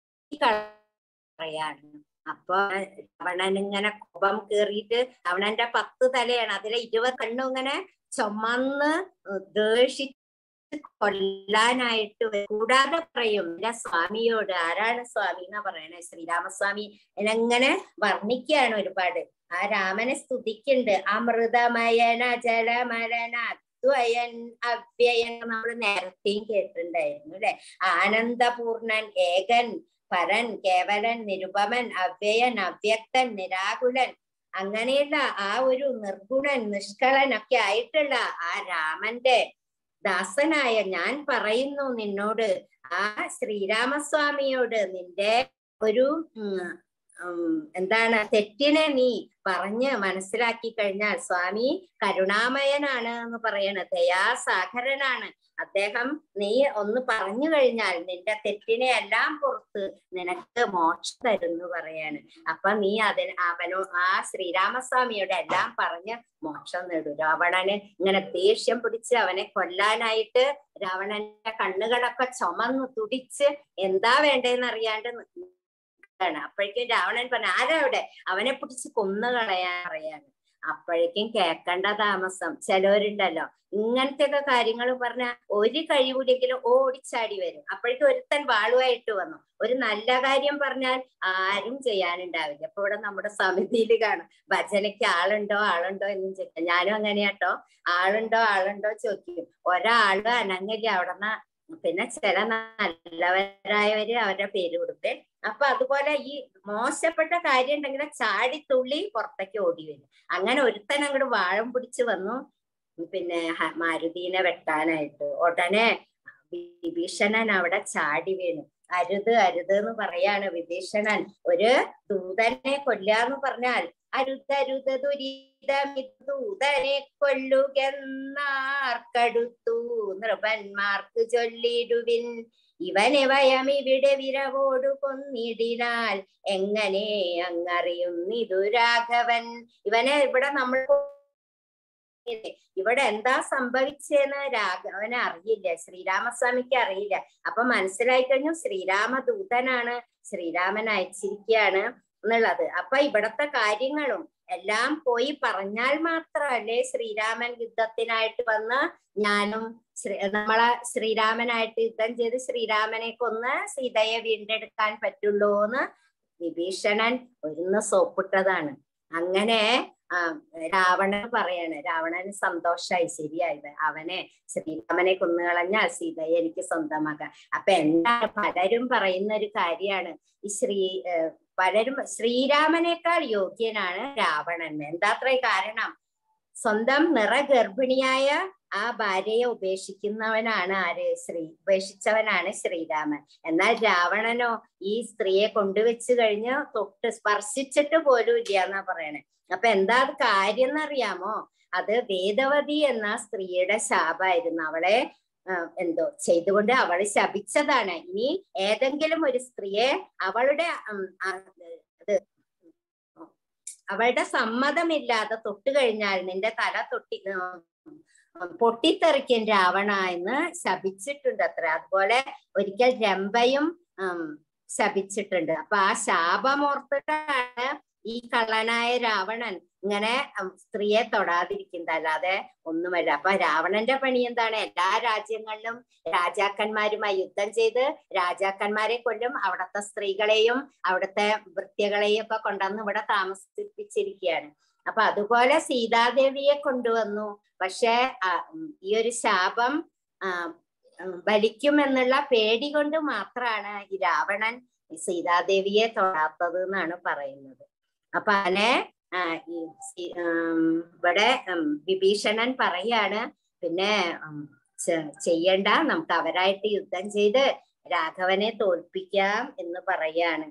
കളയാണ് അപ്പൊ രാവണൻ ഇങ്ങനെ കോപം കേറിയിട്ട് രാവണന്റെ പത്ത് തലയാണ് അതിലെ ഇരുപത് കണ്ണും ഇങ്ങനെ ചുമന്ന് ദേഷിച്ച് കൊല്ലാനായിട്ട് വരും. കൂടാതെ പറയും എന്റെ സ്വാമിയോട് ആരാണ് സ്വാമി എന്നാ പറയണേ ശ്രീരാമസ്വാമി എങ്ങനെ വർണ്ണിക്കുകയാണ് ഒരുപാട് ആ രാമനെ സ്തുതിക്കുന്നുണ്ട് അമൃതമയന ജലമലന അദ്വയൻ അവ്യയൻ നമ്മൾ നേരത്തെയും കേട്ടിട്ടുണ്ടായിരുന്നു അല്ലെ ആനന്ദപൂർണൻ ഏകൻ പരൻ കേവലൻ നിരുപമൻ അവ്യയൻ അവ്യക്തൻ നിരാകുലൻ അങ്ങനെയുള്ള ആ ഒരു നിർഗുണൻ നിഷ്കളൻ ഒക്കെ ആയിട്ടുള്ള ആ രാമന്റെ ദാസനായ ഞാൻ പറയുന്നു നിന്നോട് ആ ശ്രീരാമസ്വാമിയോട് നിന്റെ ഒരു ഉം, ഉം, എന്താണ് തെറ്റിനെ നീ പറഞ്ഞ് മനസ്സിലാക്കി കഴിഞ്ഞാൽ സ്വാമി കരുണാമയനാണ് എന്ന് പറയണ ദയാസാഗരനാണ് അദ്ദേഹം നീ ഒന്ന് പറഞ്ഞു കഴിഞ്ഞാൽ നിന്റെ തെറ്റിനെ എല്ലാം പുറത്ത് നിനക്ക് മോക്ഷം തരുന്നു പറയാണ് അപ്പൊ നീ അതിന് അവനോ ആ ശ്രീരാമസ്വാമിയോട് എല്ലാം പറഞ്ഞ് മോക്ഷം നേടും രാവണന് ഇങ്ങനെ ദേഷ്യം പിടിച്ച് അവനെ കൊല്ലാനായിട്ട് രാവണന്റെ കണ്ണുകളൊക്കെ ചുമന്നു തുടിച്ച് എന്താ വേണ്ടതെന്ന് അറിയാണ്ട് നിൽക്കുകയാണ് അപ്പോഴേക്കും രാവണൻ പറഞ്ഞു ആരാ അവിടെ അവനെ പിടിച്ച് കൊന്നു കളയാൻ പറയാണ് അപ്പോഴേക്കും കേക്കണ്ട താമസം ചിലവരുണ്ടല്ലോ ഇങ്ങനത്തെ ഒക്കെ കാര്യങ്ങൾ പറഞ്ഞ ഒരു കഴിവില്ലെങ്കിലും ഓടിച്ചാടി വരും അപ്പോഴേക്കും ഒരുത്തൻ വാളുമായിട്ട് വന്നു ഒരു നല്ല കാര്യം പറഞ്ഞാൽ ആരും ചെയ്യാനുണ്ടാവില്ല അപ്പൊ ഇവിടെ നമ്മുടെ സമിതിയിൽ കാണും ഭജനയ്ക്ക് ആളുണ്ടോ ആളുണ്ടോ എന്നും ചോദിക്കാം ഞാനും അങ്ങനെയാട്ടോ ആളുണ്ടോ ആളുണ്ടോ ചോദിക്കും ഒരാളും അനങ്ങില്ല അവിടെന്ന് പിന്നെ ചില നല്ലവരായവര് അവരുടെ പേര് കൊടുത്തേ അപ്പൊ അതുപോലെ ഈ മോശപ്പെട്ട കാര്യം ഉണ്ടെങ്കിൽ ചാടിത്തുള്ളി പുറത്തേക്ക് ഓടി വരും അങ്ങനെ ഒരുത്തൻ അങ്ങോട്ട് വാഴം പിടിച്ച് വന്നു പിന്നെ ഹ- മാരുതീനെ വെട്ടാനായിട്ട് ഉടനെ വിഭീഷണൻ അവിടെ ചാടി വീണു അരുത് അരുത് എന്ന് പറയാണ് വിഭീഷണൻ ഒരു ദൂതനെ കൊല്ലാന്ന് പറഞ്ഞാൽ അരുതരുത് ദുരിതമിത് ദൂതനെ കൊല്ലുകെന്നാർക്കടുത്തു നൃപന്മാർക്ക് ചൊല്ലിടുവിൻ ഇവനെ വയം ഇവിടെ വിരവോടു കൊന്നിടിനാൽ എങ്ങനെ അങ്ങറിയുന്നിതു രാഘവൻ ഇവനെ ഇവിടെ നമ്മൾ ഇവിടെ എന്താ സംഭവിച്ചെന്ന് രാഘവന് അറിയില്ല ശ്രീരാമസ്വാമിക്ക് അറിയില്ല അപ്പൊ മനസ്സിലായി കഴിഞ്ഞു ശ്രീരാമദൂതനാണ് ശ്രീരാമൻ അയച്ചിരിക്കുകയാണ് എന്നുള്ളത് അപ്പൊ ഇവിടത്തെ കാര്യങ്ങളും എല്ലാം പോയി പറഞ്ഞാൽ മാത്രമല്ലേ ശ്രീരാമൻ യുദ്ധത്തിനായിട്ട് വന്ന് ഞാനും ശ്രീ നമ്മളെ ശ്രീരാമനായിട്ട് യുദ്ധം ചെയ്ത് ശ്രീരാമനെ കൊന്ന് സീതയെ വീണ്ടെടുക്കാൻ പറ്റുള്ളൂ എന്ന് വിഭീഷണൻ ഒരുന്ന് സോപ്പിട്ടതാണ് അങ്ങനെ ആ രാവണൻ പറയാണ് രാവണന് സന്തോഷായി ശരിയായത് അവനെ ശ്രീരാമനെ കൊന്നുകളഞ്ഞാൽ സീതയെ എനിക്ക് സ്വന്തമാക്കാം അപ്പൊ എന്താണ് പലരും പറയുന്ന ഒരു കാര്യമാണ് ഈ ശ്രീ ഏർ പലരും ശ്രീരാമനേക്കാൾ യോഗ്യനാണ് രാവണൻ എന്താത്ര കാരണം സ്വന്തം നിറഗർഭിണിയായ ആ ഭാര്യയെ ഉപേക്ഷിക്കുന്നവനാണ് ആര് ശ്രീ ഉപേക്ഷിച്ചവനാണ് ശ്രീരാമൻ എന്നാൽ രാവണനോ ഈ സ്ത്രീയെ കൊണ്ടുവച്ച് കഴിഞ്ഞ് തൊട്ട് സ്പർശിച്ചിട്ട് പോലും ഇല്ല എന്നാ പറയണേ അപ്പൊ എന്താ അത് കാര്യം എന്നറിയാമോ അത് വേദവതി എന്ന സ്ത്രീയുടെ ശാപായിരുന്നു അവളെ ആ, എന്തോ ചെയ്തുകൊണ്ട് അവള് ശപിച്ചതാണ് ഇനി ഏതെങ്കിലും ഒരു സ്ത്രീയെ അവളുടെ ഉം, ആ, ഇത് അവളുടെ സമ്മതമില്ലാതെ തൊട്ട് കഴിഞ്ഞാൽ നിന്റെ തല തൊട്ടി ഉം, പൊട്ടിത്തെറിക്കും രാവണ എന്ന് ശപിച്ചിട്ടുണ്ട് അത്ര അതുപോലെ ഒരിക്കൽ രംഭയും ഉം, ശപിച്ചിട്ടുണ്ട് അപ്പൊ ആ ശാപമോർത്തിട്ടാണ് ഈ കള്ളനായ രാവണൻ ഇങ്ങനെ ഉം, സ്ത്രീയെ തൊടാതിരിക്കുന്നത് അല്ലാതെ ഒന്നുമല്ല അപ്പൊ രാവണന്റെ പണി എന്താണ് എല്ലാ രാജ്യങ്ങളിലും രാജാക്കന്മാരുമായി യുദ്ധം ചെയ്ത് രാജാക്കന്മാരെ കൊല്ലും അവിടുത്തെ സ്ത്രീകളെയും അവിടുത്തെ വൃത്യകളെയും ഒക്കെ കൊണ്ടുവന്ന് ഇവിടെ താമസിപ്പിച്ചിരിക്കുകയാണ് അപ്പൊ അതുപോലെ സീതാദേവിയെ കൊണ്ടുവന്നു പക്ഷെ ഈ ഒരു ശാപം ആ, ഉം, ബലിക്കുമെന്നുള്ള പേടി കൊണ്ട് മാത്രമാണ് ഈ രാവണൻ സീതാദേവിയെ തൊടാത്തത് എന്നാണ് പറയുന്നത് അപ്പൊ അങ്ങനെ ആ, ഈ സീ- ഉം, ഇവിടെ ഉം, വിഭീഷണൻ പറയാണ് പിന്നെ ഉം, ചെ- ചെയ്യണ്ട നമുക്ക് അവരായിട്ട് യുദ്ധം ചെയ്ത് രാഘവനെ തോൽപ്പിക്കാം എന്ന് പറയാണ്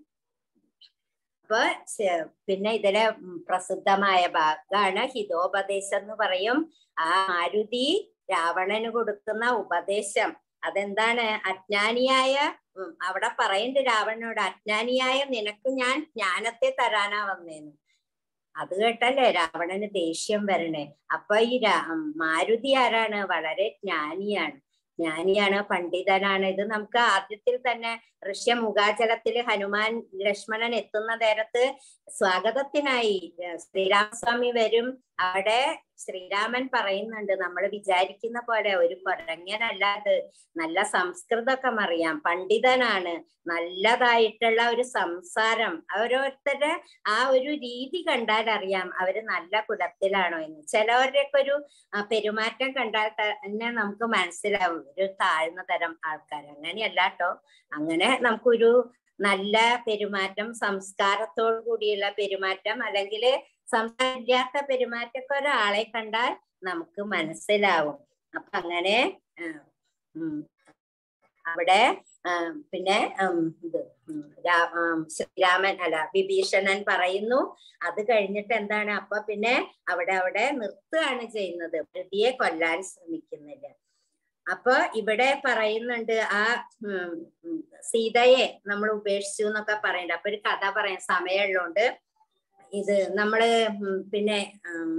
അപ്പൊ ചെ- പിന്നെ ഇതിലെ ഉം, പ്രസിദ്ധമായ ഭാഗമാണ് ഹിതോപദേശം എന്ന് പറയും ആ മാരുതി രാവണന് കൊടുക്കുന്ന ഉപദേശം അതെന്താണ് അജ്ഞാനിയായ ഉം, അവിടെ പറയുന്നുണ്ട് രാവണനോട് അജ്ഞാനിയായ നിനക്ക് ഞാൻ ജ്ഞാനത്തെ തരാനാ വന്നേന്ന് അത് കേട്ടല്ലേ രാവണന് ദേഷ്യം വരണേ അപ്പൊ ഈ രാ- ഉം, മാരുതി ആരാണ് വളരെ ജ്ഞാനിയാണ് ജ്ഞാനിയാണ് പണ്ഡിതനാണ് ഇത് നമുക്ക് ആദ്യത്തിൽ തന്നെ ഋഷ്യ മുഖാചലത്തില് ഹനുമാൻ ലക്ഷ്മണൻ എത്തുന്ന നേരത്ത് സ്വാഗതത്തിനായി ഏർ ശ്രീരാമസ്വാമി വരും അവിടെ ശ്രീരാമൻ പറയുന്നുണ്ട് നമ്മൾ വിചാരിക്കുന്ന പോലെ ഒരു കൊരങ്ങനല്ലാതെ നല്ല സംസ്കൃതമൊക്കെ അറിയാം പണ്ഡിതനാണ് നല്ലതായിട്ടുള്ള ഒരു സംസാരം ഓരോരുത്തരുടെ ആ ഒരു രീതി കണ്ടാൽ അറിയാം അവര് നല്ല കുലത്തിലാണോ എന്ന് ചിലവരുടെയൊക്കെ ഒരു ആ, പെരുമാറ്റം കണ്ടാൽ തന്നെ നമുക്ക് മനസ്സിലാവും ഒരു താഴ്ന്ന തരം ആൾക്കാർ അങ്ങനെയല്ല കേട്ടോ അങ്ങനെ നമുക്കൊരു നല്ല പെരുമാറ്റം സംസ്കാരത്തോടു കൂടിയുള്ള പെരുമാറ്റം അല്ലെങ്കിൽ സംസാരിക്കാത്ത പെരുമാറ്റമൊക്കെ ഒരാളെ കണ്ടാൽ നമുക്ക് മനസ്സിലാവും അപ്പൊ അങ്ങനെ ആ, ഉം, അവിടെ ആ, പിന്നെ ഉം, ഇത് ഉം, രാ- ഉം, ശ്രീരാമൻ അല്ല വിഭീഷണൻ പറയുന്നു അത് കഴിഞ്ഞിട്ട് എന്താണ് അപ്പൊ പിന്നെ അവിടെ അവിടെ നിർത്തുകയാണ് ചെയ്യുന്നത് പ്രതിയെ കൊല്ലാൻ ശ്രമിക്കുന്നില്ല അപ്പൊ ഇവിടെ പറയുന്നുണ്ട് ആ ഉം, ഉം, സീതയെ നമ്മൾ ഉപേക്ഷിച്ചു എന്നൊക്കെ പറയുന്നുണ്ട് അപ്പൊ ഒരു കഥ പറയാൻ സമയമുള്ളതുകൊണ്ട് ഇത് നമ്മള് ഉം, പിന്നെ ഉം,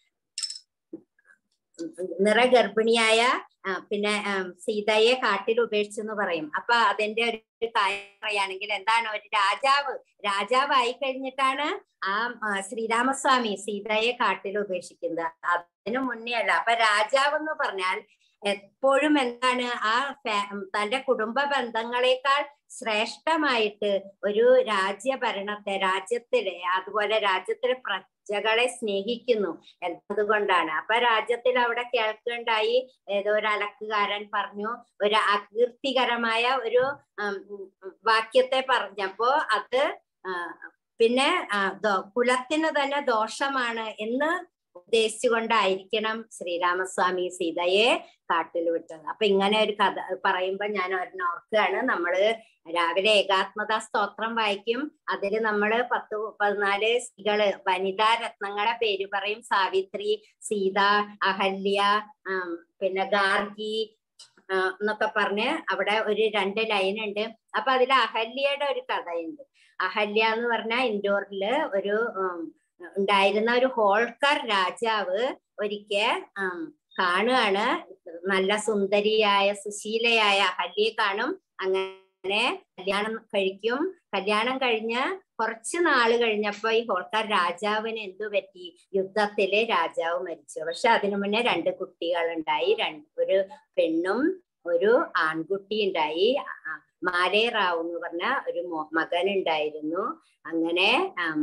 നിറഗർഭിണിയായ ആ, പിന്നെ ഉം, സീതയെ കാട്ടിൽ ഉപേക്ഷിച്ചു എന്ന് പറയും അപ്പൊ അതിന്റെ ഒരു കാര്യം പറയുകയാണെങ്കിൽ എന്താണ് ഒരു രാജാവ് രാജാവായി കഴിഞ്ഞിട്ടാണ് ആ ആ, ശ്രീരാമസ്വാമി സീതയെ കാട്ടിൽ ഉപേക്ഷിക്കുന്നത് അതിനു മുന്നേ അല്ല അപ്പൊ രാജാവ് എന്ന് പറഞ്ഞാൽ എപ്പോഴും എന്താണ് ആ ഫാ- ഉം, തന്റെ കുടുംബ ബന്ധങ്ങളെക്കാൾ ശ്രേഷ്ഠമായിട്ട് ഒരു രാജ്യഭരണത്തെ രാജ്യത്തിലെ അതുപോലെ രാജ്യത്തിലെ പ്രജകളെ സ്നേഹിക്കുന്നു എന്നതുകൊണ്ടാണ് അപ്പൊ രാജ്യത്തിൽ അവിടെ കേൾക്കുകണ്ടായി ഏതോ ഒരു അലക്കുകാരൻ പറഞ്ഞു ഒരു അകീർത്തികരമായ ഒരു ഉം, ഉം, വാക്യത്തെ പറഞ്ഞപ്പോ അത് ആ, പിന്നെ ആ, ദോ- കുലത്തിന് തന്നെ ദോഷമാണ് എന്ന് ഉദ്ദേശിച്ചുകൊണ്ടായിരിക്കണം ശ്രീരാമസ്വാമി സീതയെ കാട്ടിൽ വിട്ടത് അപ്പൊ ഇങ്ങനെ ഒരു കഥ പറയുമ്പോ ഞാൻ ഒരെണ്ണം ഓർക്കുകയാണ് നമ്മള് രാവിലെ ഏകാത്മത സ്തോത്രം വായിക്കും അതില് നമ്മള് പത്ത് പതിനാല് സ്ത്രീകള് വനിതാ രത്നങ്ങളെ പേര് പറയും സാവിത്രി സീത അഹല്യ ആം, പിന്നെ ഗാർഗി ആ, എന്നൊക്കെ പറഞ്ഞ് അവിടെ ഒരു രണ്ട് ലൈൻ ഉണ്ട് അപ്പൊ അതിൽ അഹല്യയുടെ ഒരു കഥയുണ്ട് അഹല്യ എന്ന് പറഞ്ഞ ഇൻഡോറില് ഒരു ഉം, ഉണ്ടായിരുന്ന ഒരു ഹോൾക്കർ രാജാവ് ഒരിക്കൽ ഉം, കാണുകയാണ് നല്ല സുന്ദരിയായ സുശീലയായ അഹല്യയെ കാണും അങ്ങനെ കല്യാണം കഴിക്കും കല്യാണം കഴിഞ്ഞ് കുറച്ച് നാള് കഴിഞ്ഞപ്പോ ഈ ഹോൾക്കാർ രാജാവിന് എന്തു പറ്റി യുദ്ധത്തില് രാജാവ് മരിച്ചു പക്ഷെ അതിനു മുന്നേ രണ്ട് കുട്ടികൾ ഉണ്ടായി രണ്ട് ഒരു പെണ്ണും ഒരു ആൺകുട്ടി ഉണ്ടായി ആ, മാലേ റാവു എന്ന് പറഞ്ഞ ഒരു മോ- മകൻ ഉണ്ടായിരുന്നു അങ്ങനെ ആം,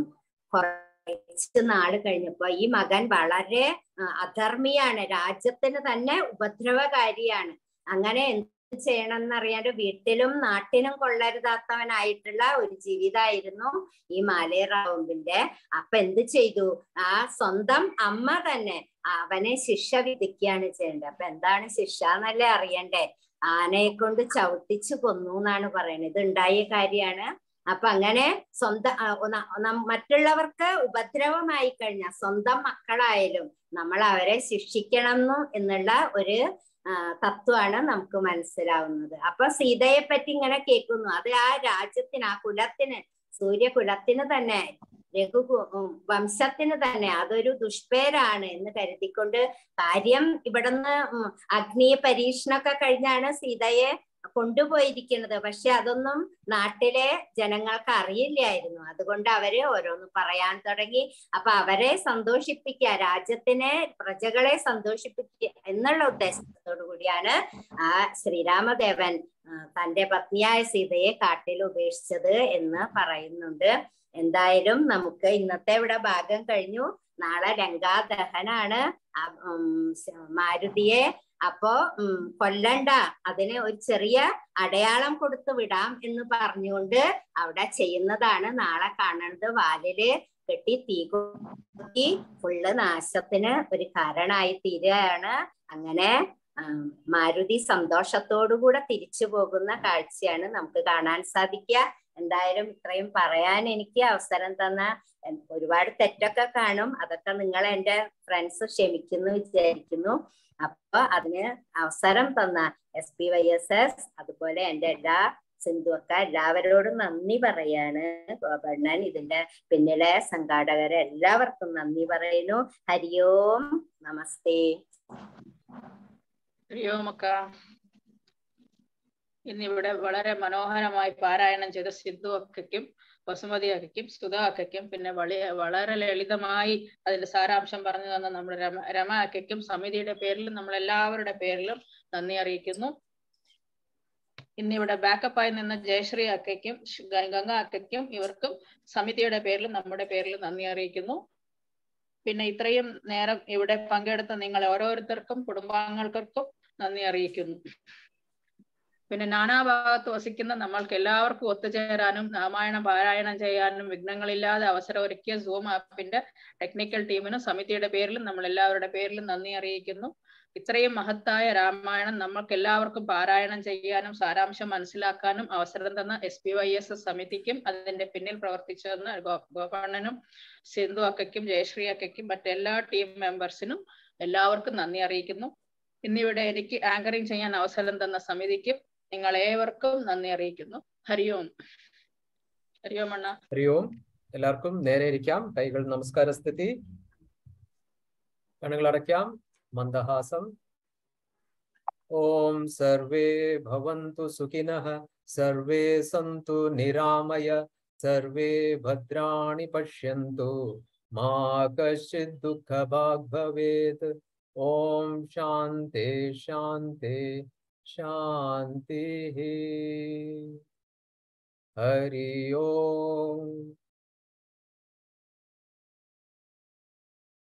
കുറച്ച് നാള് കഴിഞ്ഞപ്പോ ഈ മകൻ വളരെ ആ, അധർമ്മിയാണ് രാജ്യത്തിന് തന്നെ ഉപദ്രവകാരിയാണ് അങ്ങനെ എന്ത് ചെയ്യണം എന്നറിയാണ്ട് വീട്ടിലും നാട്ടിനും കൊള്ളരുതാത്തവനായിട്ടുള്ള ഒരു ജീവിതമായിരുന്നു ഈ മാലേറാവുമ്പിന്റെ അപ്പൊ എന്ത് ചെയ്തു ആ സ്വന്തം അമ്മ തന്നെ അവനെ ശിക്ഷ വിധിക്കുകയാണ് ചെയ്യേണ്ടത് അപ്പൊ എന്താണ് ശിക്ഷ എന്നല്ലേ അറിയണ്ടേ ആനയെ കൊണ്ട് ചവിട്ടിച്ചു കൊന്നു എന്നാണ് പറയുന്നത് ഇത് ഉണ്ടായ കാര്യമാണ് അപ്പൊ അങ്ങനെ സ്വന്തം ആ, ഒന്ന- നം- മറ്റുള്ളവർക്ക് ഉപദ്രവമായി കഴിഞ്ഞാൽ സ്വന്തം മക്കളായാലും നമ്മൾ അവരെ ശിക്ഷിക്കണം എന്ന് എന്നുള്ള ഒരു ആ, തത്വമാണ് നമുക്ക് മനസ്സിലാവുന്നത് അപ്പൊ സീതയെ പറ്റി ഇങ്ങനെ കേൾക്കുന്നു അത് ആ രാജ്യത്തിന് ആ കുലത്തിന് സൂര്യകുലത്തിന് തന്നെ രഘു ഉം, വംശത്തിന് തന്നെ അതൊരു ദുഷ്പേരാണ് എന്ന് കരുതിക്കൊണ്ട് കാര്യം ഇവിടുന്ന് ഉം, അഗ്നി പരീക്ഷണമൊക്കെ കഴിഞ്ഞാണ് സീതയെ കൊണ്ടുപോയിരിക്കുന്നത് പക്ഷെ അതൊന്നും നാട്ടിലെ ജനങ്ങൾക്ക് അറിയില്ലായിരുന്നു അതുകൊണ്ട് അവര് ഓരോന്ന് പറയാൻ തുടങ്ങി അപ്പൊ അവരെ സന്തോഷിപ്പിക്കുക രാജ്യത്തിനെ പ്രജകളെ സന്തോഷിപ്പിക്കുക എന്നുള്ള ഉദ്ദേശത്തോടു കൂടിയാണ് ആ ശ്രീരാമദേവൻ ആ, തന്റെ പത്നിയായ സീതയെ കാട്ടിൽ ഉപേക്ഷിച്ചത് എന്ന് പറയുന്നുണ്ട് എന്തായാലും നമുക്ക് ഇന്നത്തെ ഇവിടെ ഭാഗം കഴിഞ്ഞു നാളെ ലങ്കാദഹനാണ് ആ, ഉം, സ- മാരുതിയെ അപ്പോ ഉം കൊല്ലണ്ട അതിന് ഒരു ചെറിയ അടയാളം കൊടുത്തു വിടാം എന്ന് പറഞ്ഞുകൊണ്ട് അവിടെ ചെയ്യുന്നതാണ് നാളെ കാണുന്നത് വാലില് കെട്ടി തീ കുത്തി ഫുള്ള് നാശത്തിന് ഒരു കാരണമായി തീരുകയാണ് അങ്ങനെ ആം, മാരുതി സന്തോഷത്തോടുകൂടെ തിരിച്ചു പോകുന്ന കാഴ്ചയാണ് നമുക്ക് കാണാൻ സാധിക്കുക എന്തായാലും ഇത്രയും പറയാൻ എനിക്ക് അവസരം തന്ന എൻ- ഒരുപാട് തെറ്റൊക്കെ കാണും അതൊക്കെ നിങ്ങൾ എന്റെ ഫ്രണ്ട്സ് ക്ഷമിക്കുന്നു വിചാരിക്കുന്നു അപ്പൊ അതിന് അവസരം തന്ന S P Y S S അതുപോലെ എന്റെ എല്ലാ സിന്ധുവക്ക എല്ലാവരോടും നന്ദി പറയാണ് ഗോപണ്ണൻ ഇതിന്റെ പിന്നിലെ സംഘാടകരെ എല്ലാവർക്കും നന്ദി പറയുന്നു ഹരിയോം നമസ്തേ പ്രിയോമക്ക ഇന്നിവിടെ വളരെ മനോഹരമായി പാരായണം ചെയ്ത സിദ്ധു അക്കയ്ക്കും വസുമതി അക്കയ്ക്കും സുധ അക്കയ്ക്കും പിന്നെ വലിയ വളരെ ലളിതമായി അതിന്റെ സാരാംശം പറഞ്ഞു തന്ന നമ്മുടെ രമ രമ അക്കയ്ക്കും സമിതിയുടെ പേരിലും നമ്മൾ എല്ലാവരുടെ പേരിലും നന്ദി അറിയിക്കുന്നു ഇന്നിവിടെ ബാക്കപ്പായി നിന്ന ജയശ്രീ അക്കയ്ക്കും ശ്- ഗ- ഗംഗ അക്കയ്ക്കും ഇവർക്കും സമിതിയുടെ പേരിലും നമ്മുടെ പേരിലും നന്ദി അറിയിക്കുന്നു പിന്നെ ഇത്രയും നേരം ഇവിടെ പങ്കെടുത്ത നിങ്ങൾ ഓരോരുത്തർക്കും കുടുംബാംഗങ്ങൾക്കും നന്ദി അറിയിക്കുന്നു പിന്നെ നാനാഭാഗത്ത് വസിക്കുന്ന നമ്മൾക്ക് എല്ലാവർക്കും ഒത്തുചേരാനും രാമായണം പാരായണം ചെയ്യാനും വിഘ്നങ്ങളില്ലാതെ അവസരം ഒരുക്കിയ സൂം ആപ്പിന്റെ ടെക്നിക്കൽ ടീമിനും സമിതിയുടെ പേരിലും നമ്മൾ എല്ലാവരുടെ പേരിലും നന്ദി അറിയിക്കുന്നു ഇത്രയും മഹത്തായ രാമായണം നമ്മൾക്ക് എല്ലാവർക്കും പാരായണം ചെയ്യാനും സാരാംശം മനസ്സിലാക്കാനും അവസരം തന്ന S P Y S S സമിതിക്കും അതിന്റെ പിന്നിൽ പ്രവർത്തിച്ചു തന്ന ഗോ ഗോപണ്ണനും സിന്ധു അക്കയ്ക്കും ജയശ്രീ അക്കയ്ക്കും മറ്റെല്ലാ ടീം മെമ്പേഴ്സിനും എല്ലാവർക്കും നന്ദി അറിയിക്കുന്നു ഇന്നിവിടെ എനിക്ക് ആങ്കറിംഗ് ചെയ്യാൻ അവസരം തന്ന സമിതിക്കും നിങ്ങൾ ഏവർക്കും നന്ദി അറിയിക്കുന്നു ഹരിയോം ഹരിയോം അണ്ണ ഹരി ഓം എല്ലാവർക്കും നേരെ ഇരിക്കാം കൈകൾ നമസ്കാര സ്ഥിതി കണ്ണുകൾ അടയ്ക്കാം മന്ദഹാസം ഓം സർവേ ഭവന്തു സുഖിനഃ സർവേ സന്തു നിരാമയ സർവേ ഭദ്രാണി പശ്യന്തു മാ കശ്ചിത് ദുഃഖഭാഗ് ഭവേത് ഓം ശാന്തി ശാന്തി ശാന്തി ഹരി ഓം